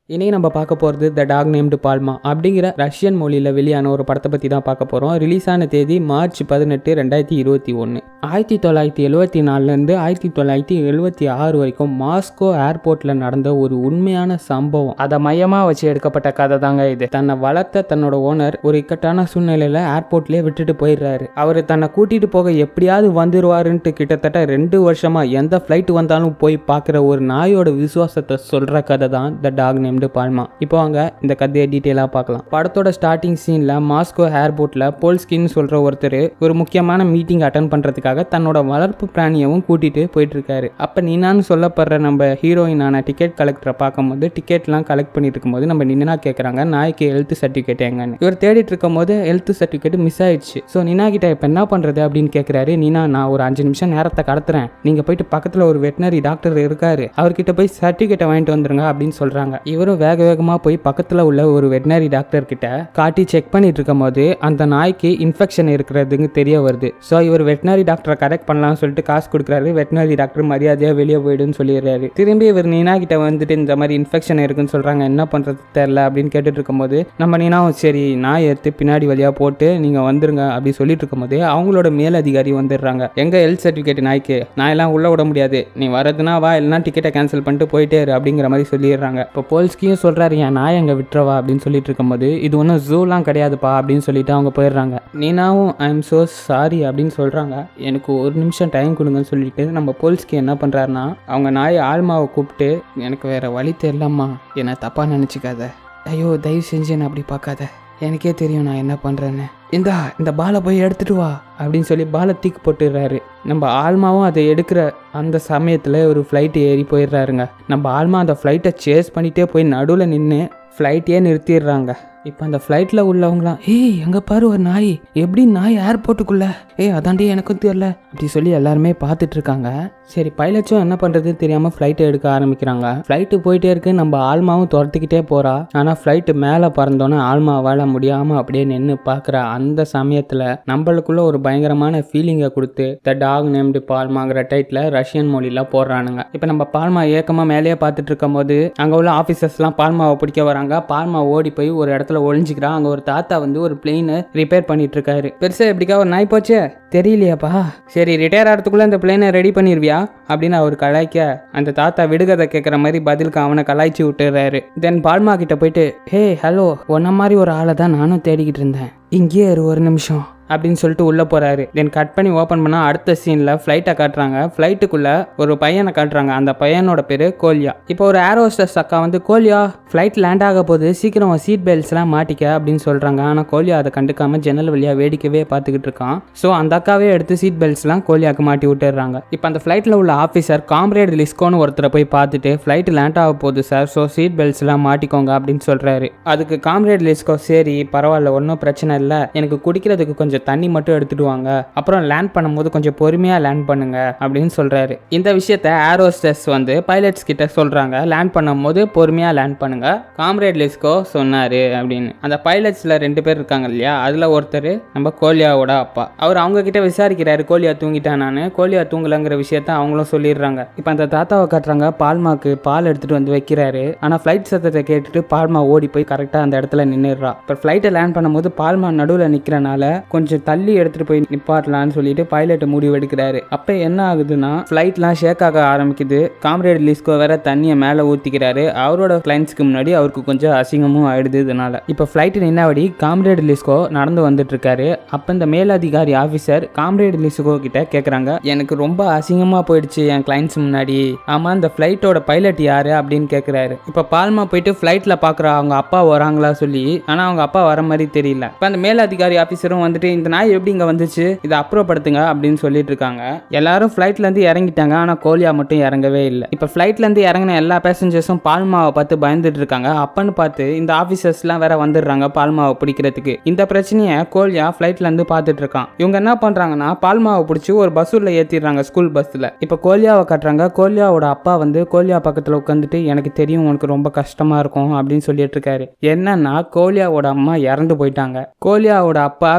இன்னைக்கு நம்ம பார்க்க போகிறது த டாக் நேம்டு பால்மா அப்படிங்கிற ரஷ்யன் மொழியில் வெளியான ஒரு படத்தை பற்றி தான் பார்க்க போகிறோம் ரிலீஸ் ஆன தேதி மார்ச் பதினெட்டு ரெண்டாயிரத்தி இருபத்தி ஒன்று ஆயிரத்தி தொள்ளாயிரத்தி எழுவத்தி நாலுலேருந்து ஆயிரத்தி தொள்ளாயிரத்தி எழுபத்தி ஆறு வரைக்கும் மாஸ்கோ ஏர்போர்ட்டில் நடந்த ஒரு உண்மையான சம்பவம் அதை மையமாக வச்சு எடுக்கப்பட்ட கதை தாங்க இது தன்னை வளர்த்த தன்னோட ஓனர் ஒரு இக்கட்டான சூழ்நிலையில் ஏர்போர்ட்லேயே விட்டுட்டு போயிடுறாரு அவர் தன்னை கூட்டிகிட்டு போக எப்படியாவது வந்துருவாருன்ட்டு கிட்டத்தட்ட ரெண்டு வருஷமாக எந்த ஃப்ளைட் வந்தாலும் போய் பார்க்குற ஒரு நாயோட விசுவாசத்தை சொல்கிற கதை தான் த டாக் நேம்டு பால்மா இப்போ வாங்க இந்த கதையை டீட்டெயிலாக பார்க்கலாம் படத்தோட ஸ்டார்டிங் சீனில் மாஸ்கோ ஏர்போர்ட்டில் போல்ஸ்கின்னு சொல்கிற ஒருத்தர் ஒரு முக்கியமான மீட்டிங் அட்டன் பண்ணுறதுக்காக தன்னோட வளர்ப்பு பிராணியவும் கூட்டிகிட்டு போயிட்டு இருக்காரு அப்போ நின்னான்னு சொல்லப்படுற நம்ம ஹீரோயினான டிக்கெட் கலெக்டரை பார்க்கும்போது டிக்கெட்லாம் கலெக்ட் பண்ணிட்டு இருக்கும்போது நம்ம நின்னா கேட்குறாங்க நாய்க்கு ஹெல்த் சர்டிஃபிகேட் எங்கன்னு இவர் தேடிட்டு இருக்கும்போது ஹெல்த் சர்டிஃபிகேட் மிஸ் ஆயிடுச்சு ஸோ நினா கிட்ட இப்போ என்ன பண்ணுறது அப்படின்னு கேட்குறாரு நினா நான் ஒரு அஞ்சு நிமிஷம் நேரத்தை கடத்துறேன் நீங்கள் போயிட்டு பக்கத்தில் ஒரு வெட்டினரி டாக்டர் இருக்காரு அவர்கிட்ட போய் சர்டிஃபிகேட்டை வாங்கிட்டு வந்துருங்க அப்படின்னு சொல்கிறாங்க இவரும் வேக வேகமாக போய் பக்கத்தில் உள்ள ஒரு வெட்டினரி டாக்டர் கிட்ட காட்டி செக் பண்ணிட்டு இருக்கும்போது அந்த நாய்க்கு இன்ஃபெக்ஷன் இருக்கிறதுக்கு தெரிய வருது ஸோ இவர் வெட்டினரி டாக்டரை கரெக்ட் பண்ணலாம்னு சொல்லிட்டு காசு கொடுக்குறாரு வெட்டினரி டாக்டர் மரியாதையாக வெளியே போயிடுன்னு சொல்லிடுறாரு திரும்பி இவர் நீனா கிட்ட வந்துட்டு இந்த மாதிரி இன்ஃபெக்ஷன் இருக்குன்னு சொல்கிறாங்க என்ன பண்ணுறது தெரில அப்படின்னு கேட்டுட்டு இருக்கும்போது நம்ம நீனாவும் சரி நாய் எடுத்து பின்னாடி வழியாக போட்டு நீங்கள் வந்துருங்க அப்படி சொல்லிட்டு இருக்கும்போது அவங்களோட மேலதிகாரி வந்துடுறாங்க எங்க ஹெல்த் சர்டிஃபிகேட் நாய்க்கு நான் எல்லாம் உள்ள விட முடியாது நீ வரதுனா வா இல்லைனா டிக்கெட்டை கேன்சல் பண்ணிட்டு போயிட்டே இரு அப்படிங்கிற மாதிரி சொல்லிடுறாங்க இப்போ போல்ஸ்கியும் சொல்கிறாரு என் நாய் அங்கே விட்டுறவா அப்படின்னு சொல்லிட்டு இருக்கும்போது இது ஒன்றும் ஜூலாம் கிடையாதுப்பா அப்படின்னு சொல்லிட்டு அவங்க போயிடுறாங்க நீனாவும் ஐ எம் ஸோ சாரி அப்படின்னு சொல்கிறாங்க எனக்கு ஒரு நிமிஷம் டைம் கொடுங்கன்னு சொல்லிட்டு நம்ம போல்ஸ்கி என்ன பண்ணுறாருன்னா அவங்க நாய் ஆல்மாவை கூப்பிட்டு எனக்கு வேற வழி தெரியலம்மா என்னை தப்பாக நினச்சிக்காத ஐயோ தயவு செஞ்சு என்னை அப்படி பார்க்காத எனக்கே தெரியும் நான் என்ன பண்ணுறேன்னு இந்தா இந்த பாலை போய் எடுத்துட்டு வா அப்படின்னு சொல்லி பாலை தூக்கி போட்டுடுறாரு நம்ம ஆல்மாவும் அதை எடுக்கிற அந்த சமயத்தில் ஒரு ஃப்ளைட்டு ஏறி போயிடுறாருங்க நம்ம ஆல்மா அந்த ஃப்ளைட்டை சேஸ் பண்ணிகிட்டே போய் நடுவில் நின்று ஃப்ளைட்டையே நிறுத்திடுறாங்க இப்போ அந்த ஃப்ளைட்டில் உள்ளவங்களாம் ஏய் எங்கே பாரு ஒரு நாய் எப்படி நாய் ஏர்போர்ட்டுக்குள்ளே ஏய் அதாண்டி எனக்கும் தெரில அப்படி சொல்லி எல்லாருமே பார்த்துட்டு இருக்காங்க சரி பைலட்ஸும் என்ன பண்ணுறதுன்னு தெரியாமல் ஃப்ளைட்டை எடுக்க ஆரம்பிக்கிறாங்க ஃப்ளைட்டு போயிட்டே இருக்கு நம்ம ஆல்மாவும் துரத்துக்கிட்டே போகிறா ஆனால் ஃப்ளைட்டு மேலே பறந்தோன்னே ஆல்மாவால் முடியாமல் அப்படியே நின்று பார்க்குற அந்த சமயத்தில் நம்மளுக்குள்ள ஒரு பயங்கரமான ஃபீலிங்கை கொடுத்து த டாக் நேம்டு பால்மாங்கிற டைட்டில் ரஷ்யன் மொழியில் போடுறானுங்க இப்போ நம்ம பால்மா ஏக்கமாக மேலேயே பார்த்துட்டு இருக்கும்போது அங்கே உள்ள ஆஃபீஸர்ஸ்லாம் பால்மாவை பிடிக்க வராங்க பால்மா ஓடி போய் ஒரு இடத்துல ஒளிஞ்சிக்கிறான் அங்கே ஒரு தாத்தா வந்து ஒரு பிளெயினை ரிப்பேர் பண்ணிட்டு இருக்காரு பெருசாக எப்படிக்கா ஒரு நாய் போச்சே தெரியலையாப்பா சரி ரிட்டையர் ஆகிறதுக்குள்ளே இந்த பிளேனை ரெடி பண்ணிடுவியா அப்படின்னு அவர் கலாய்க்க அந்த தாத்தா விடுகதை கேட்குற மாதிரி பதிலுக்கு அவனை கலாய்ச்சி விட்டுறாரு தென் பால்மா கிட்ட போயிட்டு ஹே ஹலோ உன்ன மாதிரி ஒரு ஆளை தான் நானும் தேடிக்கிட்டு இருந்தேன் இங்கேயே இரு ஒரு நிமிஷம் அப்படின்னு சொல்லிட்டு உள்ளே போகிறாரு தென் கட் பண்ணி ஓப்பன் பண்ணால் அடுத்த சீனில் ஃப்ளைட்டை காட்டுறாங்க ஃப்ளைட்டுக்குள்ளே ஒரு பையனை காட்டுறாங்க அந்த பையனோட பேர் கோலியா இப்போ ஒரு ஏரோஸ்டஸ் அக்கா வந்து கோலியா ஃப்ளைட் லேண்ட் ஆக போது சீக்கிரம் சீட் பெல்ட்ஸ்லாம் மாட்டிக்க அப்படின்னு சொல்கிறாங்க ஆனால் கோலியா அதை கண்டுக்காம ஜன்னல் வழியாக வேடிக்கவே பார்த்துக்கிட்டு இருக்கான் ஸோ அந்த அக்காவே எடுத்து சீட் பெல்ட்ஸ்லாம் கோலியாக்கு மாட்டி விட்டுறாங்க இப்போ அந்த ஃப்ளைட்டில் உள்ள ஆஃபீஸர் காம்ரேட் லிஸ்கோன்னு ஒருத்தரை போய் பார்த்துட்டு ஃப்ளைட் லேண்ட் ஆக போகுது சார் ஸோ சீட் பெல்ட்ஸ்லாம் மாட்டிக்கோங்க அப்படின்னு சொல்கிறாரு அதுக்கு காம்ரேட் லிஸ்கோ சரி பரவாயில்ல ஒன்றும் பிரச்சனை இல்லை எனக்கு குடிக்கிறதுக்கு கொஞ்சம் தண்ணி மட்டும் எடுத்துட்டு வாங்க அப்புறம் லேண்ட் பண்ணும்போது கொஞ்சம் பொறுமையாக லேண்ட் பண்ணுங்க அப்படின்னு சொல்கிறாரு இந்த விஷயத்த ஏரோஸ்டஸ் வந்து பைலட்ஸ் கிட்ட சொல்கிறாங்க லேண்ட் பண்ணும்போது பொறுமையாக லேண்ட் பண்ணுங்க காம்ரேட் லிஸ்கோ சொன்னார் அப்படின்னு அந்த பைலட்ஸில் ரெண்டு பேர் இருக்காங்க இல்லையா அதில் ஒருத்தர் நம்ம கோலியாவோட அப்பா அவர் அவங்க கிட்ட விசாரிக்கிறாரு கோலியா தூங்கிட்டானான்னு கோலியா தூங்கலங்கிற விஷயத்த அவங்களும் சொல்லிடுறாங்க இப்போ அந்த தாத்தாவை காட்டுறாங்க பால்மாக்கு பால் எடுத்துட்டு வந்து வைக்கிறாரு ஆனால் ஃப்ளைட் சத்தத்தை கேட்டுட்டு பால்மா ஓடி போய் கரெக்டாக அந்த இடத்துல நின்றுடுறா இப்போ ஃப்ளைட்டை லேண்ட் பண்ணும்போது பால்மா நடுவில் நிற்கிறனால கொஞ்சம் தள்ளி எடுத்துட்டு போய் நிப்பாட்டலான்னு சொல்லிட்டு பைலட் முடிவு எடுக்கிறாரு அப்போ என்ன ஆகுதுன்னா ஃப்ளைட்லாம் ஷேக் ஆக ஆரம்பிக்குது காம்ரேட் லிஸ்கோ வேற தண்ணியை மேலே ஊற்றிக்கிறாரு அவரோட கிளைண்ட்ஸ்க்கு முன்னாடி அவருக்கு கொஞ்சம் அசிங்கமும் ஆயிடுது இதனால இப்போ ஃப்ளைட்டு நின்னபடி காம்ரேட் லிஸ்கோ நடந்து வந்துட்டு இருக்காரு அப்போ இந்த மேலதிகாரி ஆஃபீஸர் காம்ரேட் லிஸ்கோ கிட்ட கேட்குறாங்க எனக்கு ரொம்ப அசிங்கமாக போயிடுச்சு என் கிளைண்ட்ஸ் முன்னாடி ஆமாம் இந்த ஃப்ளைட்டோட பைலட் யாரு அப்படின்னு கேட்குறாரு இப்போ பால்மா போயிட்டு ஃப்ளைட்டில் பார்க்குற அவங்க அப்பா வராங்களா சொல்லி ஆனால் அவங்க அப்பா வர மாதிரி தெரியல இப்போ அந்த மேலதிகாரி ஆஃபீஸரும் வந்துட்டு இந்த நாய் எப்படி இங்கே வந்துச்சு இதை அப்புறப்படுத்துங்க அப்படின்னு சொல்லிட்டு இருக்காங்க எல்லாரும் ஃப்ளைட்லேருந்து இறங்கிட்டாங்க ஆனால் கோலியா மட்டும் இறங்கவே இல்லை இப்போ ஃப்ளைட்லேருந்து இறங்கின எல்லா பேசஞ்சர்ஸும் பால்மாவை பார்த்து பயந்துட்டு இருக்காங்க அப்பன்னு பார்த்து இந்த ஆஃபீஸர்ஸ்லாம் வேற வந்துடுறாங்க பால்மாவை பிடிக்கிறதுக்கு இந்த பிரச்சனையை கோலியா ஃப்ளைட்லேருந்து பார்த்துட்டு இருக்கான் இவங்க என்ன பண்ணுறாங்கன்னா பால்மாவை பிடிச்சி ஒரு பஸ்ஸில் ஏற்றிடுறாங்க ஸ்கூல் பஸ்ஸில் இப்போ கோலியாவை காட்டுறாங்க கோலியாவோட அப்பா வந்து கோலியா பக்கத்தில் உட்காந்துட்டு எனக்கு தெரியும் உனக்கு ரொம்ப கஷ்டமாக இருக்கும் அப்படின்னு சொல்லிட்டு இருக்காரு என்னன்னா கோலியாவோட அம்மா இறந்து போயிட்டாங்க கோலியாவோட அப்பா வேற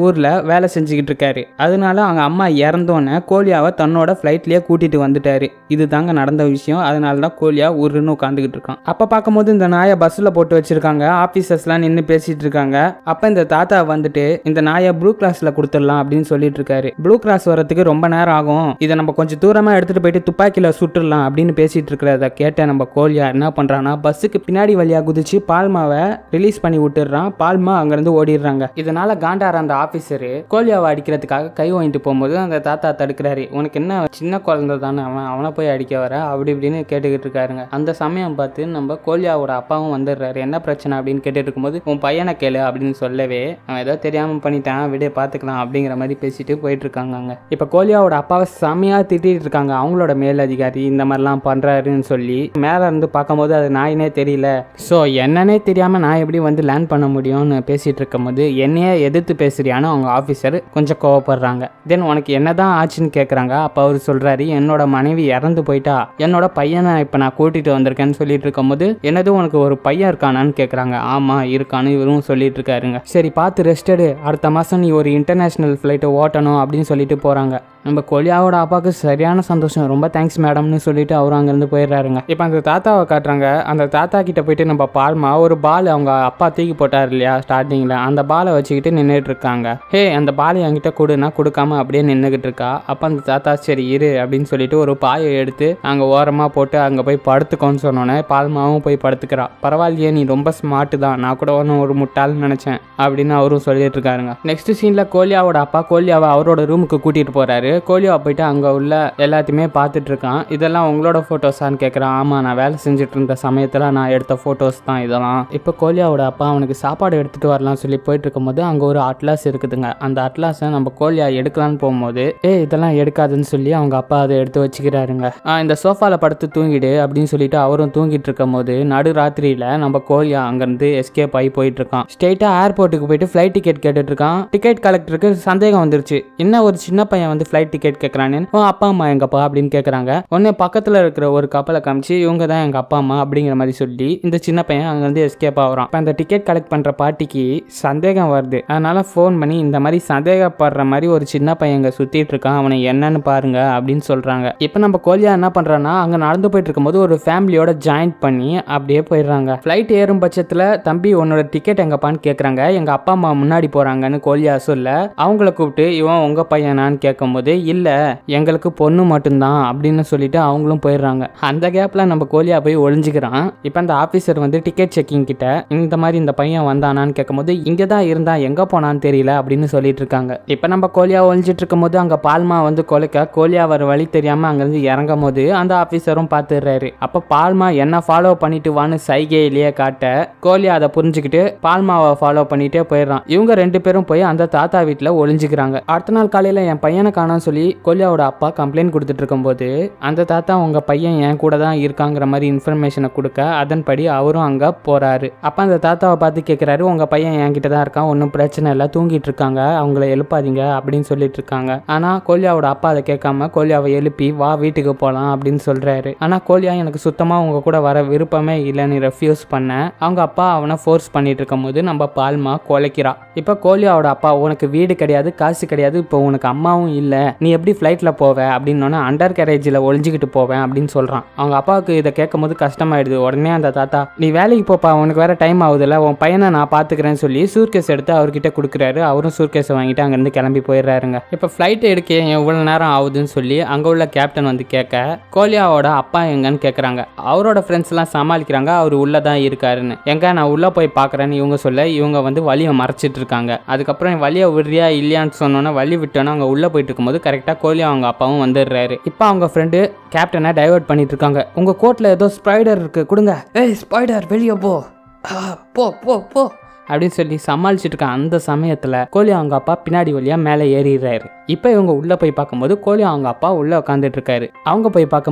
ஊரில் வேலை செஞ்சுக்கிட்டு இருக்காரு அதனால அவங்க அம்மா இறந்தோன்னே கோலியாவை தன்னோட ஃப்ளைட்லேயே கூட்டிட்டு வந்துட்டாரு இது தாங்க நடந்த விஷயம் அதனால தான் கோலியா ஊருன்னு உட்காந்துக்கிட்டு இருக்கான் அப்போ பார்க்கும்போது இந்த நாயை பஸ்ஸில் போட்டு வச்சிருக்காங்க ஆஃபீஸர்ஸ்லாம் நின்று பேசிட்டு இருக்காங்க அப்போ இந்த தாத்தா வந்துட்டு இந்த நாயை ப்ளூ கிராஸில் கொடுத்துடலாம் அப்படின்னு சொல்லிட்டு இருக்காரு ப்ளூ கிராஸ் வரதுக்கு ரொம்ப நேரம் ஆகும் இதை நம்ம கொஞ்சம் தூரமாக எடுத்துகிட்டு போயிட்டு துப்பாக்கியில் சுட்டுடலாம் அப்படின்னு பேசிட்டு இருக்கிறத கேட்ட நம்ம கோலியா என்ன பண்ணுறான்னா பஸ்ஸுக்கு பின்னாடி வழியாக குதிச்சு பால்மாவை ரிலீஸ் பண்ணி விட்டுடுறான் பால்மா அங்கேருந்து ஓடிடுறாங்க இதனால காண்டார அந்த ஆஃபீஸரு கோலியாவை அடிக்கிறதுக்காக கை வாங்கிட்டு போகும்போது அந்த தாத்தா தடுக்கிறாரு உனக்கு என்ன சின்ன குழந்தை தானே அவன் அவனை போய் அடிக்க வர அப்படி இப்படின்னு கேட்டுக்கிட்டு இருக்காருங்க அந்த சமயம் பார்த்து நம்ம கோலியாவோட அப்பாவும் வந்துடுறாரு என்ன பிரச்சனை அப்படின்னு கேட்டுட்டு இருக்கும்போது உன் பையனை கேளு அப்படின்னு சொல்லவே அவன் ஏதோ தெரியாமல் பண்ணிட்டான் விட பார்த்துக்கலாம் அப்படிங்கிற மாதிரி பேசிட்டு போயிட்டு இருக்காங்க அங்க இப்போ கோலியாவோட அப்பாவை செம்மையாக திட்டிட்டு இருக்காங்க அவங்களோட மேலதிகாரி இந்த மாதிரிலாம் பண்ணுறாருன்னு சொல்லி மேலே இருந்து பார்க்கும்போது அது நாயினே தெரியல ஸோ என்னன்னே தெரியாமல் நான் எப்படி வந்து லேண்ட் பண்ண முடியும்னு பேசிட்டு இருக்கும்போது என்னையே எதிர்த்து பேசுறியான்னு அவங்க ஆஃபீஸர் கொஞ்சம் கோவப்படுறாங்க தென் உனக்கு என்னதான் ஆச்சுன்னு கேட்குறாங்க அப்போ அவர் சொல்கிறாரு என்னோட மனைவி இறந்து போயிட்டா என்னோட பையனை இப்போ நான் கூட்டிகிட்டு வந்திருக்கேன்னு சொல்லிட்டு இருக்கும்போது என்னது உனக்கு ஒரு பையன் இருக்கானான்னு கேட்குறாங்க ஆமாம் இருக்கான்னு இவரும் சொல்லிட்டு இருக்காருங்க சரி பார்த்து ரெஸ்ட் எடு அடுத்த மாதம் நீ ஒரு இன்டர்நேஷ்னல் ஃப்ளைட்டை ஓட்டணும் அப்படின்னு சொல்லிட்டு போகிறாங்க நம்ம கொலியாவோட அப்பாவுக்கு சரியான சந்தோஷம் ரொம்ப தேங்க்ஸ் மேடம்னு சொல்லிட்டு அவரும் அங்கேருந்து போயிடுறாருங்க இப்போ அந்த தாத்தாவை காட்டுறாங்க அந்த தாத்தா கிட்ட போயிட்டு நம்ம பால்மா ஒரு பால் அவங்க அப்பா தூக்கி போட்டார் இல்லையா ஸ்டார்டிங்கில் அந்த பாலை வச்சுக்கிட்டு நின்றுட்டு இருக்காங்க ஹே அந்த பாலை என்கிட்ட கொடுனா கொடுக்காம அப்படியே நின்றுக்கிட்டு இருக்கா அப்போ அந்த தாத்தா சரி இரு அப்படின்னு சொல்லிட்டு ஒரு பாயை எடுத்து அங்கே ஓரமாக போட்டு அங்கே போய் படுத்துக்கோன்னு சொன்னோன்னே பால்மாவும் போய் படுத்துக்கிறா பரவாயில்லையே நீ ரொம்ப ஸ்மார்ட்டு தான் நான் கூட ஒன்றும் ஒரு முட்டாள்னு நினச்சேன் அப்படின்னு அவரும் சொல்லிட்டு இருக்காருங்க நெக்ஸ்ட் சீனில் கோலியாவோட அப்பா கோலியாவை அவரோட ரூமுக்கு கூட்டிகிட்டு போகிறாரு கோலியா போயிட்டு அங்கே உள்ள எல்லாத்தையுமே பார்த்துட்டு இருக்கான் இதெல்லாம் உங்களோட ஃபோட்டோஸான்னு கேட்குறான் ஆமாம் நான் வேலை செஞ்சுட்டு இருந்த சமயத்தில் நான் எடுத்த ஃபோட்டோஸ் தான் இதெல்லாம் இப்போ கோலியாவோட அப்பா அவனுக்கு சாப்பாடு எடுத்துகிட்டு வரலாம்னு சொல்லி போயிட்டு இருக்கும்போது அங்கே ஒரு அட்லாஸ் இருக்குதுங்க அந்த அட்லாஸை நம்ம கோலியா எடுக்கலான்னு போகும்போது ஏ இதெல்லாம் எடுக்காதுன்னு சொல்லி அவங்க அப்பா அதை எடுத்து வச்சுக்கிறாருங்க ஆ, இந்த சோஃபாவில் படுத்து தூங்கிடு அப்படின்னு சொல்லிட்டு அவரும் தூங்கிட்டு இருக்கும் போது நடு ராத்திரியில் நம்ம கோலியா அங்கேருந்து எஸ்கேப் ஆகி போயிட்டு இருக்கான் ஸ்ட்ரெயிட்டாக ஏர்போர்ட்டுக்கு போயிட்டு ஃப்ளைட் டிக்கெட் கேட்டுட்டு இருக்கான் டிக்கெட் கலெக்டருக்கு சந்தேகம் வந்துருச்சு என்ன ஒரு சின்ன பையன் வந்து ஃப்ளைட் டிக்கெட் கேட்குறான்னு உன் அப்பா அம்மா எங்கப்பா அப்படின்னு கேட்குறாங்க உடனே பக்கத்தில் இருக்கிற ஒரு கப்பலை காமிச்சு இவங்க தான் எங்கள் அப்பா அம்மா அப்படிங்கிற மாதிரி சொல்லி இந்த சின்ன பையன் அங்கேருந்து எஸ்கேப் ஆகுறான் இப்போ அந்த டிக்கெட் கலெக்ட் பண்ணுற பார்ட்டிக்கு சந்தேகம் வருது அதனால ஃபோன் பண்ணி இந்த மாதிரி சந்தேகப்படுற மாதிரி ஒரு சின்ன பையன் இங்கே சுற்றிட்டு இருக்கான் அவனை என்னன்னு பாருங்க அப்படின்னு சொல்கிறாங்க இப்போ நம்ம கோலியா என்ன பண்ணுறான்னா அங்கே நடந்து போயிட்டு இருக்கும்போது ஒரு ஃபேமிலியோட ஜாயின் பண்ணி அப்படியே போயிடுறாங்க ஃப்ளைட் ஏறும் பட்சத்தில் தம்பி உன்னோட டிக்கெட் எங்கப்பான்னு கேட்குறாங்க எங்கள் அப்பா அம்மா முன்னாடி போகிறாங்கன்னு கோலியா சொல்ல அவங்கள கூப்பிட்டு இவன் உங்கள் பையனான்னு கேட்கும்போது இல்லை எங்களுக்கு பொண்ணு மட்டும்தான் அப்படின்னு சொல்லிட்டு அவங்களும் போயிடுறாங்க அந்த கேப்பில் நம்ம கோலியா போய் ஒளிஞ்சுக்கிறான் இப்போ அந்த ஆஃபீஸர் வந்து டிக்கெட் செக்கிங் கிட்ட இந்த மாதிரி இந்த பையன் வந்தானான்னு கேட்கும்போது இங்கே தான் இருந்தா எங்கே போனான்னு தெரியல அப்படின்னு சொல்லிட்டு இருக்காங்க இப்போ நம்ம கோலியா ஒளிஞ்சிட்டு இருக்கும்போது அங்கே பால்மா வந்து கொலைக்க கோலியா வர வழி தெரியாமல் அங்கேருந்து இறங்கும் போது அந்த ஆஃபீஸரும் பார்த்துடுறாரு அப்போ பால்மா என்ன ஃபாலோ பண்ணிட்டு வான்னு சைகையிலேயே காட்ட கோலியா அதை புரிஞ்சுக்கிட்டு பால்மாவை ஃபாலோ பண்ணிட்டே போயிடுறான் இவங்க ரெண்டு பேரும் போய் அந்த தாத்தா வீட்டில் ஒளிஞ்சுக்கிறாங்க அடுத்த நாள் காலையில் என் பையனை காணோம்னு சொல்லி கோலியாவோட அப்பா கம்ப்ளைண்ட் கொடுத்துட்டு இருக்கும்போது அந்த தாத்தா உங்க பையன் என் கூட தான் இருக்காங்கிற மாதிரி இன்ஃபர்மேஷனை கொடுக்க அதன்படி அவரும் அங்கே போறாரு அப்போ அந்த தாத்தாவை பார்த்து கேட்குறாரு உங்க பையன் என்கிட்ட தான் இருக்கான் ஒன்றும் பிரச்சனை இல்லை தூங்கிட்டு இருக்காங்க அவங்கள எழுப்பாதீங்க அப்படின்னு சொல்லிட்டு இருக்காங்க ஆனால் கோலியாவோட அப்பா அதை கேட்காம கோலியாவை எழுப்பி வா வீட்டுக்கு போகலாம் அப்படின்னு சொல்றாரு ஆனால் கோலியா எனக்கு சுத்தமாக உங்க கூட வர விருப்பமே இல்லைன்னு ரெஃப்யூஸ் பண்ண அவங்க அப்பா அவனை ஃபோர்ஸ் பண்ணிட்டு இருக்கும்போது நம்ம பால்மா கொலைக்கிறா இப்போ கோலியாவோட அப்பா உனக்கு வீடு கிடையாது காசு கிடையாது இப்போ உனக்கு அம்மாவும் இல்லை நீ எப்படி ஃப்ளைட்டில் போவ அப்படின்னோடனே அண்டர் கேரேஜில் ஒளிஞ்சிக்கிட்டு போவேன் அப்படின்னு சொல்கிறான் அவங்க அப்பாவுக்கு இதை கேட்கும் போது கஷ்டமாயிடுது உடனே அந்த தாத்தா நீ வேலைக்கு போப்பா உனக்கு வேற டைம் ஆகுதுல்ல உன் பையனை நான் பார்த்துக்கிறேன்னு சொல்லி சூர்கேஸ் எடுத்து அவர்கிட்ட கொடுக்குறாரு அவரும் சூர்கேஸை வாங்கிட்டு அங்கேருந்து கிளம்பி போயிடுறாருங்க இப்போ ஃப்ளைட் எடுக்க எவ்வளோ நேரம் ஆகுதுன்னு சொல்லி அங்கே உள்ள கேப்டன் வந்து கேட்க கோலியாவோட அப்பா எங்கன்னு கேட்குறாங்க அவரோட ஃப்ரெண்ட்ஸ்லாம் சமாளிக்கிறாங்க அவர் உள்ளே தான் இருக்காருன்னு எங்க நான் உள்ளே போய் பார்க்குறேன்னு இவங்க சொல்ல இவங்க வந்து வழியை மறைச்சிட்டு இருக்காங்க அதுக்கப்புறம் வழியை விடுறியா இல்லையான்னு சொன்னோன்னே வழி விட்டோன்னா அவங்க உள்ளே போயிட்டு இருக்கும்போது கரெக்டாக கோலியா அவங்க அப்பாவும் வந்துடுறாரு இப்போ அவங்க ஃப்ரெண்டு கேப்டனை டைவர்ட் பண்ணிட்டு இருக்காங்க உங்கள் கோட்டில் ஏதோ ஸ்பைடர் இருக்கு கொடுங்க ஏய் ஸ்பைடர் வெளியே போ ஆ, போ போ போ அப்படின்னு சொல்லி சமாளிச்சுட்டு இருக்க அந்த சமயத்தில் கோலி அவங்க அப்பா பின்னாடி வழியாக மேலே ஏறிடுறாரு இப்போ இவங்க உள்ளே போய் பார்க்கும்போது கோலி அவங்க அப்பா உள்ளே உட்காந்துட்டு இருக்காரு அவங்க போய் பார்க்கும்போது